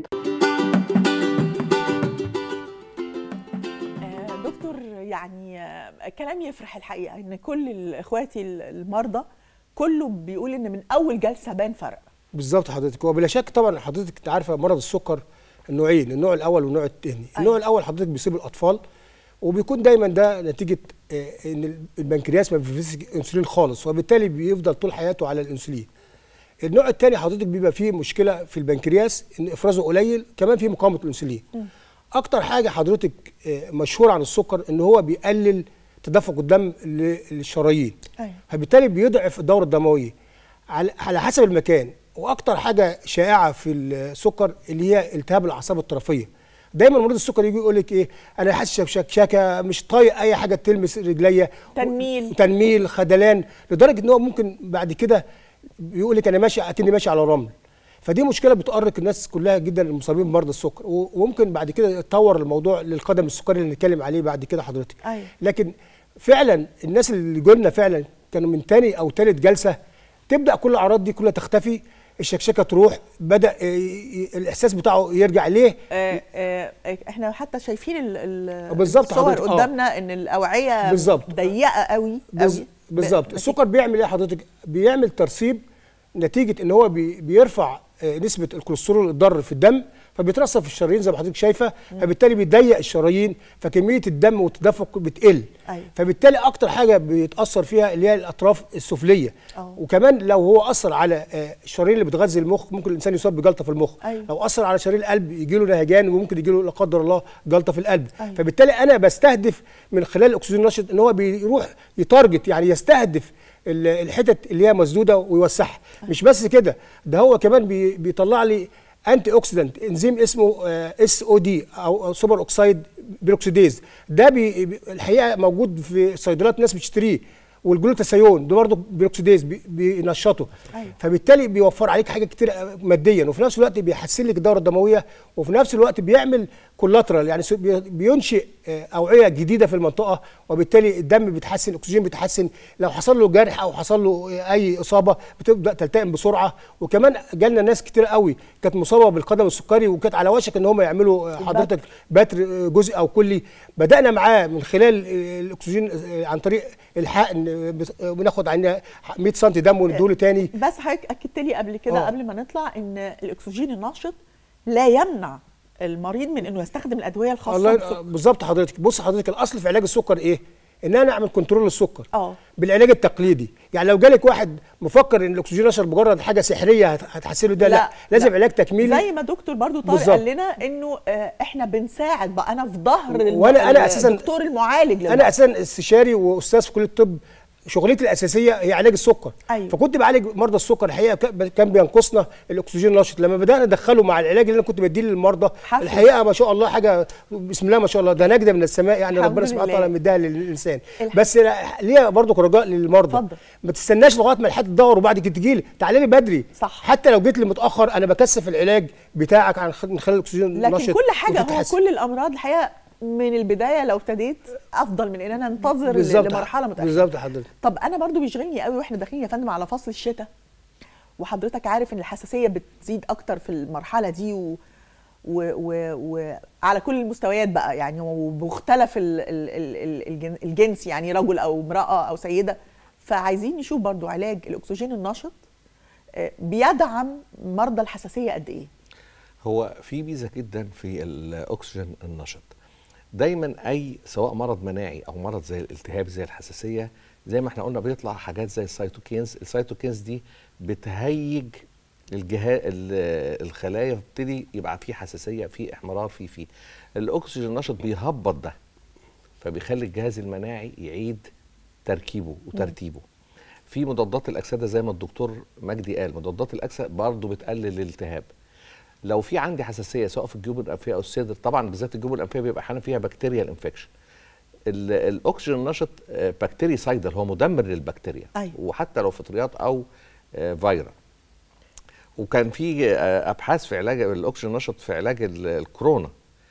آه، دكتور يعني آه، كلام يفرح الحقيقه ان كل اخواتي المرضى كله بيقول ان من اول جلسه بان فرق بالظبط حضرتك هو بلا شك طبعا حضرتك انت عارفه مرض السكر النوعين النوع الاول والنوع الثاني النوع الاول حضرتك بيصيب الاطفال وبيكون دايما ده نتيجه آه، ان البنكرياس ما بيفرزش انسولين خالص وبالتالي بيفضل طول حياته على الانسولين النوع الثاني حضرتك بيبقى فيه مشكله في البنكرياس ان افرازه قليل كمان فيه مقاومه الانسولين اكتر حاجه حضرتك آه، مشهوره عن السكر ان هو بيقلل تدفق الدم للشرايين أيوة. فبالتالي بيضعف الدوره الدمويه على على حسب المكان واكتر حاجه شائعه في السكر اللي هي التهاب الاعصاب الطرفيه دايما مريض السكر يجي يقول لك ايه انا حاسس بشكشكه مش طايق اي حاجه تلمس رجليا تنميل تنميل خدلان لدرجه ان هو ممكن بعد كده بيقول لك انا ماشي اكني ماشي على رمل فدي مشكله بتؤرق الناس كلها جدا المصابين بمرض السكر و- وممكن بعد كده يتطور الموضوع للقدم السكري اللي نتكلم عليه بعد كده حضرتك ايوه لكن فعلا الناس اللي جولنا فعلا كانوا من تاني او تالت جلسه تبدا كل الاعراض دي كلها تختفي الشكشكه تروح بدا ي- ي- الاحساس بتاعه يرجع ليه آه، آه، احنا حتى شايفين ال- ال- بالظبط الصور حضرتك، آه. قدامنا ان الاوعيه بالظبط. ضيقه قوي بز- قوي بالظبط السكر بيعمل ايه حضرتك بيعمل ترسيب نتيجه ان هو بي بيرفع آه، نسبه الكوليسترول الضار في الدم فبيترسب في الشرايين زي ما حضرتك شايفه فبالتالي بيضيق الشرايين فكميه الدم والتدفق بتقل أيوة. فبالتالي اكتر حاجه بيتاثر فيها اللي هي الاطراف السفليه أه. وكمان لو هو اثر على آه، الشرايين اللي بتغذي المخ ممكن الانسان يصاب بجلطه في المخ أيوة. لو اثر على شرايين القلب يجي له نهجان وممكن يجي له لا قدر الله جلطه في القلب أيوة. فبالتالي انا بستهدف من خلال الاكسجين النشط ان هو بيروح يتارجت يعني يستهدف ال- الحتت اللي هي مسدوده ويوسعها مش بس كده ده هو كمان بي- بيطلع لي انتي اوكسيدنت انزيم اسمه اس او دي او أو سوبر اوكسايد بيروكسيديز ده بي بي- الحقيقه موجود في صيدلات ناس بتشتريه والجلوتاثيون ده برضه بيروكسيديز بي- بينشطه أيوة. فبالتالي بيوفر عليك حاجات كتير ماديا وفي نفس الوقت بيحسن لك الدوره الدمويه وفي نفس الوقت بيعمل كولاترال يعني سو- بي- بينشئ آه، اوعيه جديده في المنطقه وبالتالي الدم بيتحسن الاكسجين بيتحسن لو حصل له جرح او حصل له آه، اي اصابه بتبدا تلتئم بسرعه وكمان جالنا ناس كتير قوي كانت مصابه بالقدم السكري وكانت على وشك ان هم يعملوا آه، حضرتك بتر آه، جزء او كلي بدانا معاه من خلال آه، الاكسجين آه، عن طريق الحقن آه، بت- آه، بناخد عندنا 100 سم دم وندوله تاني بس حضرتك اكدت لي قبل كده آه. قبل ما نطلع ان الاكسجين النشط لا يمنع المريض من انه يستخدم الادويه الخاصه الله بالسكر بالظبط حضرتك بص حضرتك الاصل في علاج السكر ايه ان انا اعمل كنترول للسكر اه بالعلاج التقليدي يعني لو جالك واحد مفكر ان الاكسجين نشر مجرد حاجه سحريه هت- هتحسنه ده لا, لا. لازم لا. علاج تكميلي زي ما دكتور برضو طارق بالظبط. قال لنا انه آه، احنا بنساعد بقى انا في ظهر الم- وانا انا اساسا الدكتور المعالج انا للمرضى. اساسا استشاري واستاذ في كليه الطب شغلتي الاساسيه هي علاج السكر أيوة. فكنت بعالج مرضى السكر الحقيقه كان- كان بينقصنا الاكسجين النشط لما بدانا ندخله مع العلاج اللي انا كنت بديه للمرضى حافظ. الحقيقه ما شاء الله حاجه بسم الله ما شاء الله ده نجده من السماء يعني الحمد ربنا سبحانه لله. وتعالى مديها للانسان الح- بس لا- ليا برضو رجاء للمرضى اتفضل. ما تستناش لغايه ما الحد تدور وبعد كده تجي لي تعالى لي بدري صح. حتى لو جيت لي متاخر انا بكثف العلاج بتاعك عن خ- من خلال الاكسجين النشط لكن كل حاجه هو وتتحسن. كل الامراض الحقيقه من البدايه لو ابتديت افضل من ان انا انتظر بالظبط لمرحله متاخره بالظبط حضرتك طب انا برضو بيشغلني قوي واحنا داخلين يا فندم على فصل الشتاء وحضرتك عارف ان الحساسيه بتزيد اكتر في المرحله دي و وعلى و... و... على كل المستويات بقى يعني وبمختلف ال... ال... ال... الجن- الجنس يعني رجل او امراه او سيده فعايزين نشوف برضو علاج الاكسجين النشط آه، بيدعم مرضى الحساسيه قد ايه هو في ميزه جدا في الاكسجين النشط دايما اي سواء مرض مناعي او مرض زي الالتهاب زي الحساسيه زي ما احنا قلنا بيطلع حاجات زي السيتوكينز السيتوكينز دي بتهيج الجهاز الخلايا بتبتدي يبقى في حساسيه في احمرار في في الاكسجين النشط بيهبط ده فبيخلي الجهاز المناعي يعيد تركيبه وترتيبه في مضادات الاكسده زي ما الدكتور مجدي قال مضادات الاكسده برضه بتقلل الالتهاب لو في عندي حساسيه سواء في الجيوب الانفيه او الصدر طبعا بالذات الجيوب الانفيه بيبقى احيانا فيها بكتيريا الانفكشن الاكسجين النشط آه، بكتيري سايدر هو مدمر للبكتيريا أيوة. وحتى لو فطريات او آه، فيرا وكان في آه، ابحاث في علاج الاكسجين النشط في علاج ال- الكورونا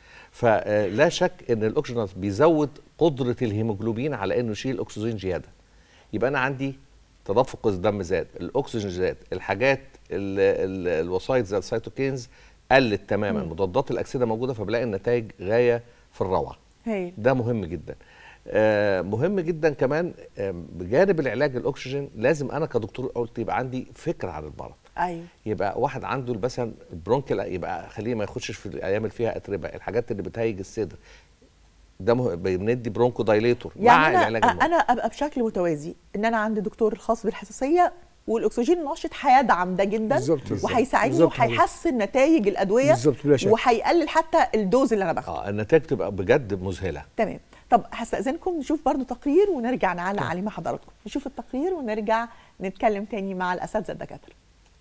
فلا شك ان الاكسجين النشط بيزود قدره الهيموجلوبين على انه يشيل اكسجين زياده يبقى انا عندي تدفق الدم زاد الاكسجين زاد الحاجات ال ال الوسائط زي السيتوكينز قلت تماما مم. مضادات الاكسده موجوده فبلاقي النتائج غايه في الروعه هايل ده مهم جدا آه مهم جدا كمان آه بجانب العلاج الاكسجين لازم انا كدكتور قلت يبقى عندي فكره عن المرض ايوه يبقى واحد عنده مثلا البرونكل يبقى خليه ما يخشش في الايام اللي فيها اتربه الحاجات اللي بتهيج الصدر ده مه... بندي برونكو دايليتور مع يعني العلاج انا المرضي. انا ابقى بشكل متوازي ان انا عندي دكتور خاص بالحساسيه والاكسجين النشط هيدعم ده جدا بالظبط، بالظبط. وهيساعدني بالظبط حضرتك. وهيحسن نتائج الادويه بالظبط، بلا شك. وهيقلل حتى الدوز اللي انا باخده اه النتائج تبقى بجد مذهله تمام طب هستأذنكم نشوف برضو تقرير ونرجع نعلق عليه مع حضراتكم نشوف التقرير ونرجع نتكلم تاني مع الأساتذة الدكاترة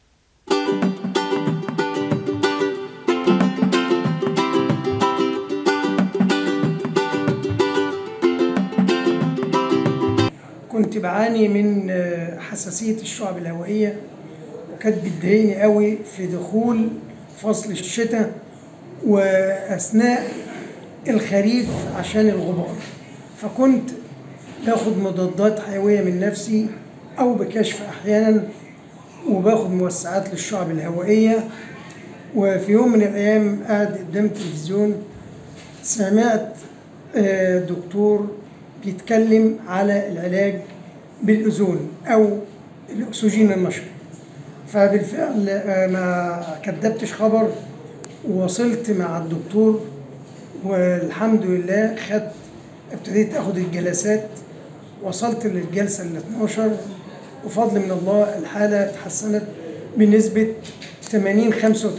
كنت بعاني من آه، حساسية الشعب الهوائية وكانت بتضايقني قوي في دخول فصل الشتاء وأثناء الخريف عشان الغبار فكنت باخد مضادات حيوية من نفسي أو بكشف أحيانا وباخد موسعات للشعب الهوائية وفي يوم من الأيام قاعد قدام التلفزيون سمعت آه، دكتور بيتكلم على العلاج بالأوزون أو الأكسجين النشط فبالفعل آه، ما كدبتش خبر ووصلت مع الدكتور والحمد لله خدت ابتديت اخد الجلسات وصلت للجلسه ال 12 وفضل من الله الحاله اتحسنت بنسبه 80 85%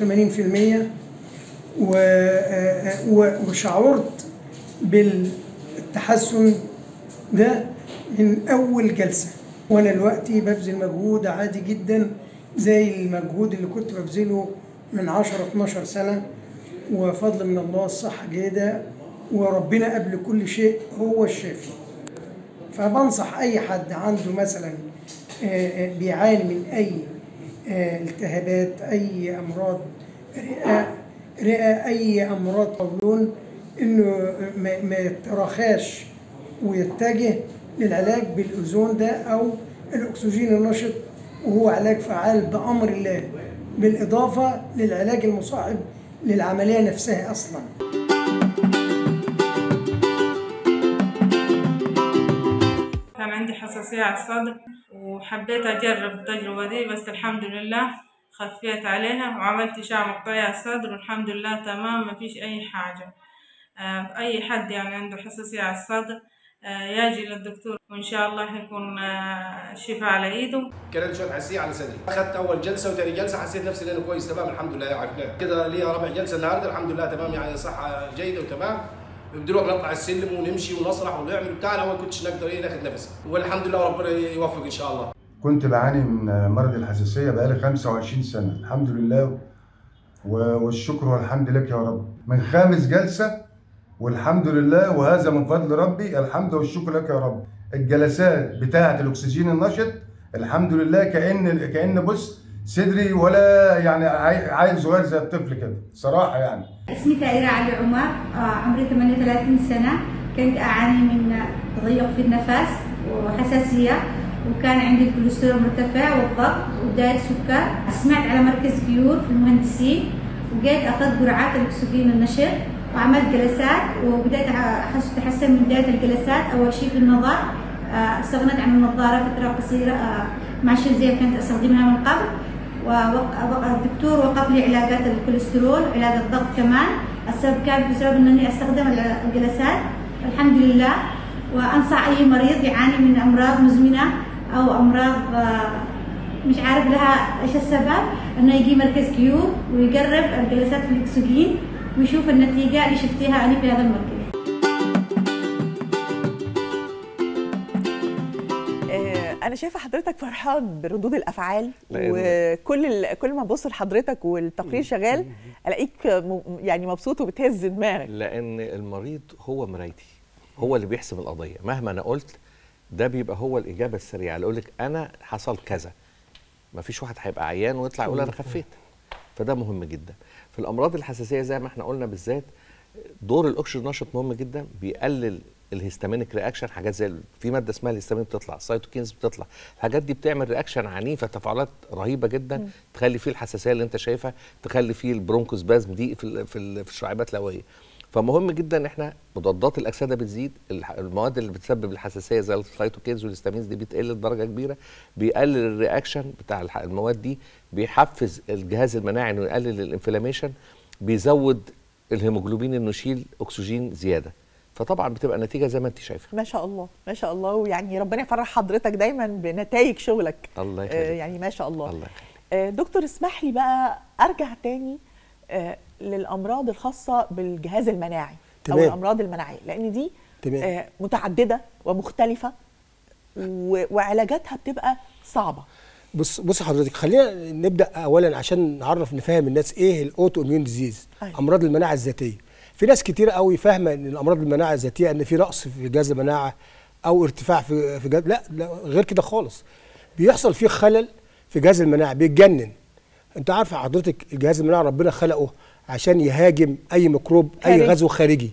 و- آه، و- وشعرت بالتحسن ده من اول جلسه وانا دلوقتي ببذل مجهود عادي جدا زي المجهود اللي كنت ببذله من 10 12 سنه وفضل من الله الصحه جيده وربنا قبل كل شيء هو الشافي فبنصح اي حد عنده مثلا آه، آه، بيعاني من اي آه، التهابات اي امراض رئه رئه اي امراض قولون انه ما ما يتراخاش ويتجه للعلاج بالاوزون ده او الاكسجين النشط وهو علاج فعال بامر الله بالاضافه للعلاج المصاحب للعمليه نفسها اصلا كان عندي حساسية على الصدر وحبيت أجرب التجربة دي بس الحمد لله خفيت عليها وعملت إشعة مقطعية على الصدر والحمد لله تمام مفيش أي حاجة آه، أي حد يعني عنده حساسية على الصدر آه، يجي للدكتور وإن شاء الله هيكون آه، الشفاء على إيده كانت شويه حساسيه على صدري اخذت اول جلسه وثاني جلسه حسيت نفسي انه كويس تمام الحمد لله عرفنا كده ليا رابع جلسه النهارده الحمد لله تمام يعني صحه جيده وتمام دلوقتي نطلع السلم ونمشي ونسرح ونعمل بتاع انا ما كنتش نقدر ايه ناخد نفس والحمد لله ربنا يوفق ان شاء الله كنت بعاني من مرض الحساسية بقالي 25 سنة الحمد لله و- والشكر والحمد لك يا رب من خامس جلسة والحمد لله وهذا من فضل ربي الحمد والشكر لك يا رب الجلسات بتاعة الأكسجين النشط الحمد لله كأن كأن بص صدري ولا يعني عي- عيل صغير زي الطفل كده صراحة يعني اسمي تائرة علي عمر آه، عمري 38 سنة كنت أعاني من تضيق في النفس وحساسية وكان عندي الكوليسترول مرتفع والضغط وداية سكر سمعت على مركز كيور في المهندسين وجيت أخذت جرعات الأكسجين النشط وعملت جلسات وبدأت أحس تحسن من بداية الجلسات أول شيء في النظر آه، استغنيت عن النظارة فترة قصيرة آه، مع الشمسية كنت أستخدمها من قبل والدكتور وقف لي علاجات الكوليسترول علاج الضغط كمان السبب كان بسبب انني استخدم الع- الجلسات الحمد لله وانصح اي مريض يعاني من امراض مزمنه او امراض آه، مش عارف لها ايش السبب انه يجي مركز كيور ويجرب الجلسات في الاكسجين ويشوف النتيجه اللي شفتيها انا في هذا المركز آه، انا شايفه حضرتك فرحان بردود الافعال لأن- وكل ال- كل ما ابص لحضرتك والتقرير شغال الاقيك م- يعني مبسوط وبتهز دماغك لان المريض هو مرايتي هو اللي بيحسم القضيه مهما انا قلت ده بيبقى هو الاجابه السريعه اللي اقول لك انا حصل كذا ما فيش واحد هيبقى عيان ويطلع يقول انا خفيت فده مهم جدا في الامراض الحساسيه زي ما احنا قلنا بالذات دور الاكسجين النشط مهم جدا بيقلل الهيستامينيك رياكشن حاجات زي ال- في ماده اسمها الهيستامين بتطلع السيتوكينز بتطلع الحاجات دي بتعمل رياكشن عنيفه تفاعلات رهيبه جدا مم. تخلي فيه الحساسيه اللي انت شايفها تخلي فيه البرونكوسبازم دي في ال- في, ال- في الشعيبات الهوائيه فمهم جدا ان احنا مضادات الاكسده بتزيد الح- المواد اللي بتسبب الحساسيه زي السيتوكينز والهيستامينز دي بتقل لدرجه كبيره بيقلل الرياكشن بتاع الح- المواد دي بيحفز الجهاز المناعي انه يقلل الانفلاميشن بيزود الهيموجلوبين انه يشيل اكسجين زياده فطبعا بتبقى النتيجه زي ما انت شايفه ما شاء الله ما شاء الله ويعني ربنا يفرح حضرتك دايما بنتائج شغلك الله آه يخليك يعني ما شاء الله الله آه دكتور اسمح لي بقى ارجع تاني آه للامراض الخاصه بالجهاز المناعي او تمام. الامراض المناعيه لان دي تمام. آه متعدده ومختلفه و- وعلاجاتها بتبقى صعبه بص بص حضرتك خلينا نبدا اولا عشان نعرف نفهم الناس ايه الاوتو اميون ديزيز أيوة. امراض المناعه الذاتيه في ناس كتير قوي فاهمه ان الامراض المناعه الذاتيه ان في نقص في جهاز المناعه او ارتفاع في في جهاز لا, لا غير كده خالص بيحصل فيه خلل في جهاز المناعه بيتجنن انت عارف حضرتك الجهاز المناعي ربنا خلقه عشان يهاجم اي ميكروب اي خارجي. غزو خارجي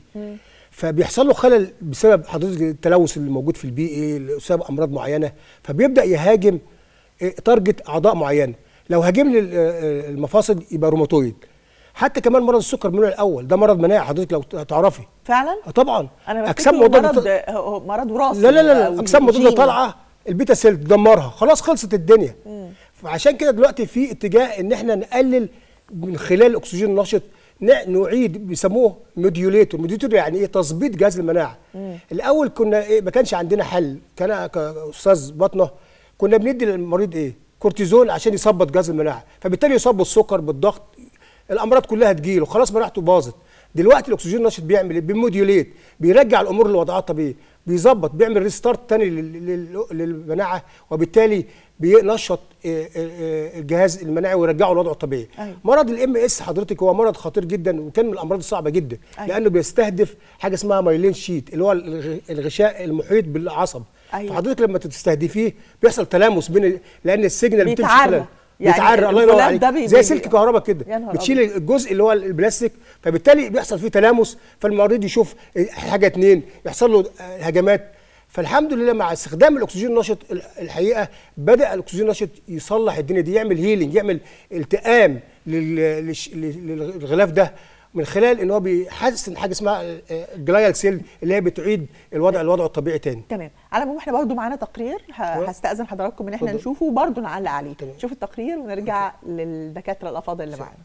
فبيحصل له خلل بسبب حضرتك التلوث اللي موجود في البيئه بسبب امراض معينه فبيبدا يهاجم إيه، تارجت اعضاء معينه لو هاجم لي ال- آه، المفاصل يبقى روماتويد حتى كمان مرض السكر من النوع الاول ده مرض مناعي حضرتك لو تعرفي فعلا آه، طبعا انا اجسام بفتكره مضاده مرض آه، هو مرض وراثي لا لا لا, أو لا. اجسام مضاده جيني. طالعه البيتا سيل تدمرها خلاص خلصت الدنيا مم. فعشان كده دلوقتي في اتجاه ان احنا نقلل من خلال الاكسجين النشط ن- نعيد بيسموه موديوليتور موديوليتور يعني ايه تظبيط جهاز المناعه الاول كنا إيه ما كانش عندنا حل كان أنا كاستاذ بطنه كنا بندي للمريض ايه كورتيزون عشان يظبط جهاز المناعه فبالتالي يصاب بالسكر بالضغط الامراض كلها تجيله خلاص مناعته باظت دلوقتي الاكسجين النشط بيعمل ايه بيموديوليت بيرجع الامور لوضعها الطبيعي بيظبط بيعمل ريستارت تاني لل- لل- للمناعه وبالتالي بينشط آه، آه، آه، الجهاز المناعي ويرجعه لوضعه الطبيعي أيوة. مرض الام اس حضرتك هو مرض خطير جدا وكان من الامراض الصعبه جدا أيوة. لانه بيستهدف حاجه اسمها مايلين شيت اللي هو الغ- الغشاء المحيط بالعصب أيوة. فحضرتك لما تستهدفيه بيحصل تلامس بين ال- لان السيجنال بتمشي بيتعرى. خلال يعني بيتعرى الله ينور الغلاف عليك ده بي- زي بي- سلك كهرباء كده يا نهار بتشيل أبيض. الجزء اللي هو البلاستيك فبالتالي بيحصل فيه تلامس فالمريض يشوف حاجه اتنين يحصل له هجمات فالحمد لله مع استخدام الاكسجين النشط ال- الحقيقه بدا الاكسجين النشط يصلح الدنيا دي يعمل هيلينج يعمل التئام لل- للش- لل- للغلاف ده من خلال ان هو بيحسن حاجه اسمها الجلايال سيل اللي هي بتعيد الوضع الوضع الطبيعي تاني تمام على العموم احنا برضو معانا تقرير ه- هستأذن حضراتكم ان احنا اتفضل. نشوفه وبرضو نعلق عليه نشوف التقرير ونرجع للدكاتره الافاضل اللي معانا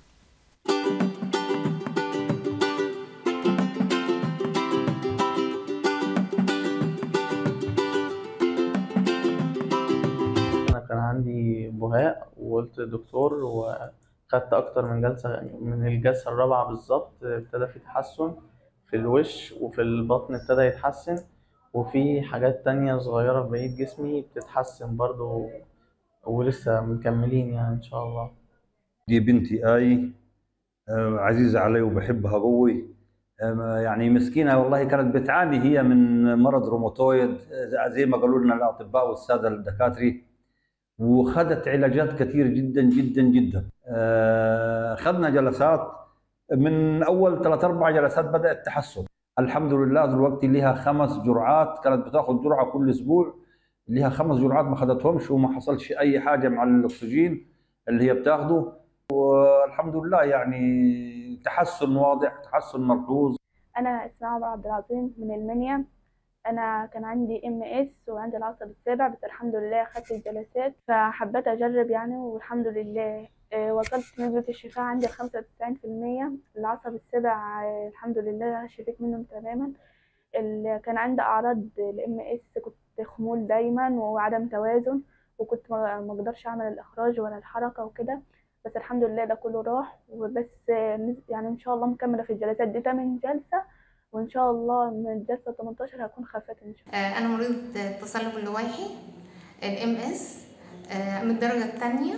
انا كان عندي بهاء وقلت للدكتور وخدت اكتر من جلسه من الجلسه الرابعه بالظبط ابتدى في تحسن في الوش وفي البطن ابتدى يتحسن وفي حاجات تانية صغيرة في بقية جسمي بتتحسن برضو ولسه مكملين يعني إن شاء الله دي بنتي آي آه، عزيزة علي وبحبها قوي آه، يعني مسكينة والله كانت بتعاني هي من مرض روماتويد آه، زي ما قالوا لنا الأطباء والسادة الدكاترة وخدت علاجات كثير جدا جدا جدا آه، خدنا جلسات من أول ثلاث أربع جلسات بدأ التحسن الحمد لله دلوقتي لها خمس جرعات كانت بتاخد جرعة كل أسبوع لها خمس جرعات ما خدتهمش وما حصلش أي حاجة مع الأكسجين اللي هي بتاخده والحمد لله يعني تحسن واضح تحسن ملحوظ انا اسماء عمر عبد العظيم من المنيا انا كان عندي ام اس وعندي العصب السابع بس الحمد لله اخدت الجلسات فحبيت اجرب يعني والحمد لله آه، وصلت نسبة الشفاء عندي خمسة وتسعين في المية العصب السابع آه، الحمد لله شفيت منه تماما ال- كان عندي أعراض الام اس كنت خمول دايما وعدم توازن وكنت ما ما اقدرش اعمل الاخراج ولا الحركة وكده بس الحمد لله ده كله راح وبس آه، نز- يعني ان شاء الله مكملة في الجلسات دي تمن جلسة وان شاء الله من الجلسة 18 هكون خفت ان شاء الله آه، أنا مريض التصلب اللويحي الام اس من الدرجة التانية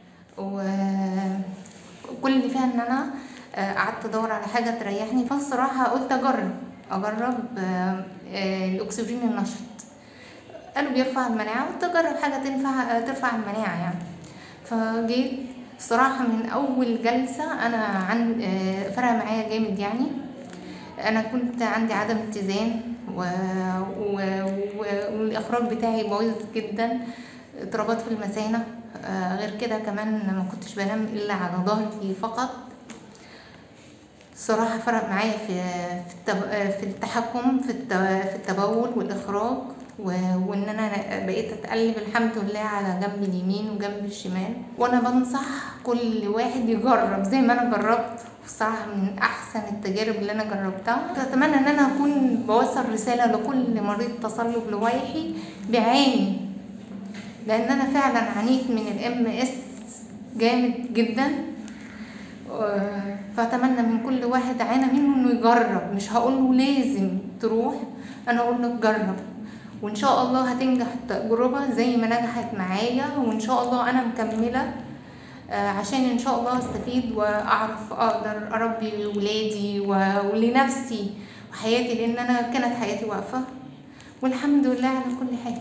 وكل اللي فيها إن أنا آه، قعدت أدور على حاجة تريحني فالصراحة قلت أجرب أجرب آه، آه، الأكسجين النشط قالوا بيرفع المناعة قلت أجرب حاجة تنفع آه، ترفع المناعة يعني فجيت صراحة من أول جلسة أنا عن آه، فرق معايا جامد يعني أنا كنت عندي عدم اتزان و... و... و... والاخراج بتاعي بايظ جدا اضطرابات في المثانه آه، غير كده كمان ما كنتش بنام الا على ظهري فقط صراحة فرق معايا في في, التب... في التحكم في, الت... في التبول والإخراج و... وإن أنا بقيت أتقلب الحمد لله على جنب اليمين وجنب الشمال وأنا بنصح كل واحد يجرب زي ما أنا جربت بصراحة من أحسن التجارب اللي أنا جربتها أتمنى إن أنا أكون بوصل رسالة لكل مريض تصلب لويحي بيعاني لأن أنا فعلا عانيت من الام اس جامد جدا آه، فأتمنى من كل واحد عانى منه إنه يجرب مش هقول له لازم تروح أنا أقول له جرب وإن شاء الله هتنجح التجربة زي ما نجحت معايا وإن شاء الله أنا مكملة آه، عشان إن شاء الله أستفيد وأعرف أقدر أربي ولادي و- ولنفسي وحياتي لأن أنا كانت حياتي واقفة والحمد لله على كل حال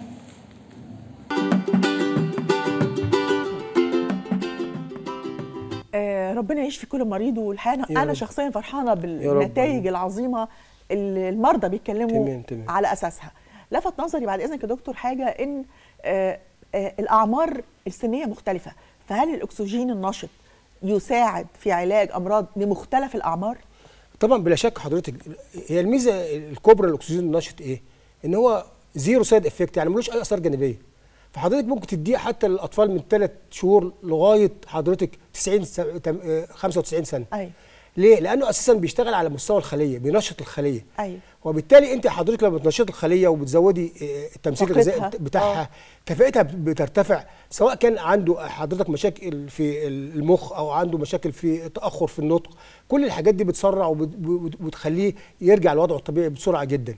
آه، ربنا يشفي كل مريض والحقيقه يا انا رب. شخصيا فرحانه يا رب. بالنتائج العظيمه اللي المرضى بيتكلموا تمام، تمام. على اساسها لفت نظري بعد اذنك يا دكتور حاجه ان آه، آه، الاعمار السنيه مختلفه فهل الاكسجين النشط يساعد في علاج امراض لمختلف الاعمار طبعا بلا شك حضرتك هي الميزه الكبرى للاكسجين النشط ايه؟ ان هو زيرو سايد افكت يعني ملوش اي اثار جانبيه فحضرتك ممكن تديه حتى للاطفال من ثلاث شهور لغايه حضرتك 90 س- تم- آه، 95 سنه ايوه ليه؟ لانه اساسا بيشتغل على مستوى الخليه بينشط الخليه ايوه وبالتالي انت حضرتك لما بتنشط الخليه وبتزودي آه، التمثيل طاقتها. الغذائي بتاعها كفاءتها بترتفع سواء كان عنده حضرتك مشاكل في المخ او عنده مشاكل في تاخر في النطق كل الحاجات دي بتسرع وبت- وبت- وبتخليه يرجع لوضعه الطبيعي بسرعه جدا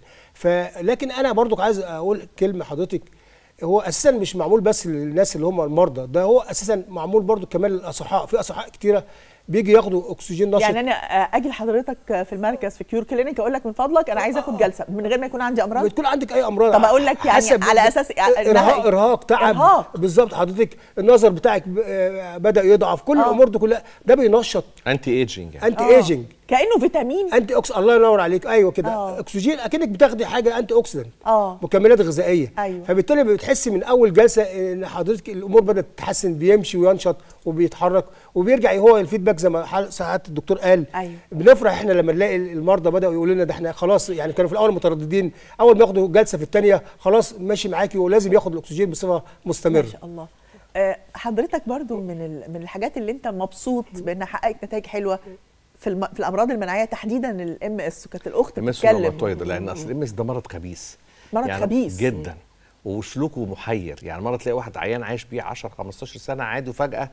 فلكن انا برضك عايز اقول كلمه حضرتك هو اساسا مش معمول بس للناس اللي هم المرضى ده هو اساسا معمول برضو كمان للاصحاء في اصحاء كتيره بيجي ياخدوا اكسجين نشط يعني انا آه، اجي لحضرتك في المركز في كيور كلينيك اقول لك من فضلك انا عايزه اخد جلسه من غير ما يكون عندي امراض بتكون عندك اي امراض طب اقول لك يعني حسب على اساس ارهاق ارهاق تعب إرهاق. بالظبط حضرتك النظر بتاعك ب- آه، بدا يضعف كل آه. الامور دي كلها ده بينشط انتي ايجينج يعني انتي ايجنج كانه فيتامين انتي اوكس الله ينور عليك ايوه كده آه. اكسجين اكنك بتاخدي حاجه انتي اوكسيدنت اه مكملات غذائيه أيوة. فبالتالي بتحسي من اول جلسه ان حضرتك الامور بدات تتحسن بيمشي وينشط وبيتحرك وبيرجع هو الفيدباك زي ما ح- ساعات الدكتور قال ايوه بنفرح احنا لما نلاقي المرضى بداوا يقولوا لنا ده احنا خلاص يعني كانوا في الاول مترددين اول ما ياخدوا جلسه في الثانيه خلاص ماشي معاكي ولازم ياخد الاكسجين بصفه مستمره ما شاء الله آه، حضرتك برضو من ال- من الحاجات اللي انت مبسوط بانها حققت نتائج حلوه في الم... في الامراض المناعيه تحديدا الام اس وكانت الاخت المس بتتكلم روماتويد لان اصل الامس ده مرض خبيث مرض يعني خبيث. جدا وسلوكه محير يعني مره تلاقي واحد عيان عايش بيه 10 15 سنه عادي وفجاه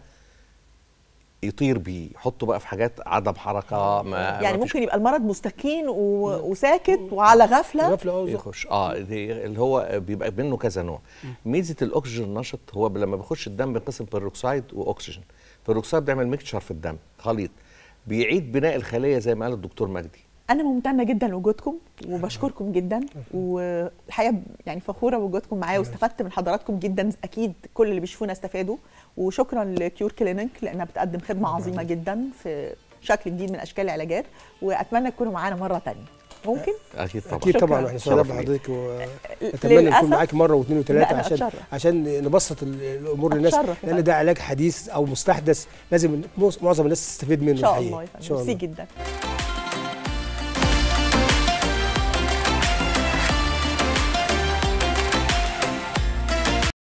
يطير بيه يحطه بقى في حاجات عدم حركه ما يعني ما فيش ممكن يبقى المرض مستكين و... وساكت وعلى غفله يخش اه دي اللي هو بيبقى منه كذا نوع ميزه الاكسجين النشط هو لما بيخش الدم بينقسم بيروكسيد واكسجين البيروكسيد بيعمل ميكتشر في الدم خليط بيعيد بناء الخليه زي ما قال الدكتور مجدي انا ممتنه جدا لوجودكم وبشكركم جدا والحقيقه يعني فخوره بوجودكم معايا واستفدت من حضراتكم جدا اكيد كل اللي بيشوفونا استفادوا وشكرا لكيور كلينيك لانها بتقدم خدمه عظيمه جدا في شكل جديد من اشكال العلاجات واتمنى تكونوا معانا مره تانية ممكن اكيد طبعا اكيد طبعا شكراً. واحنا سعداء شرف ليك. بحضرتك ونتمنى للأسف- نكون معاك مره واثنين لا، وثلاثه أنا عشان أتشرف. عشان نبسط ال- الامور للناس أتشرف يا لان فندم. ده علاج حديث او مستحدث لازم معظم الناس تستفيد منه ان شاء الحقيقة. الله يا ان فندم شاء ميرسي الله جدا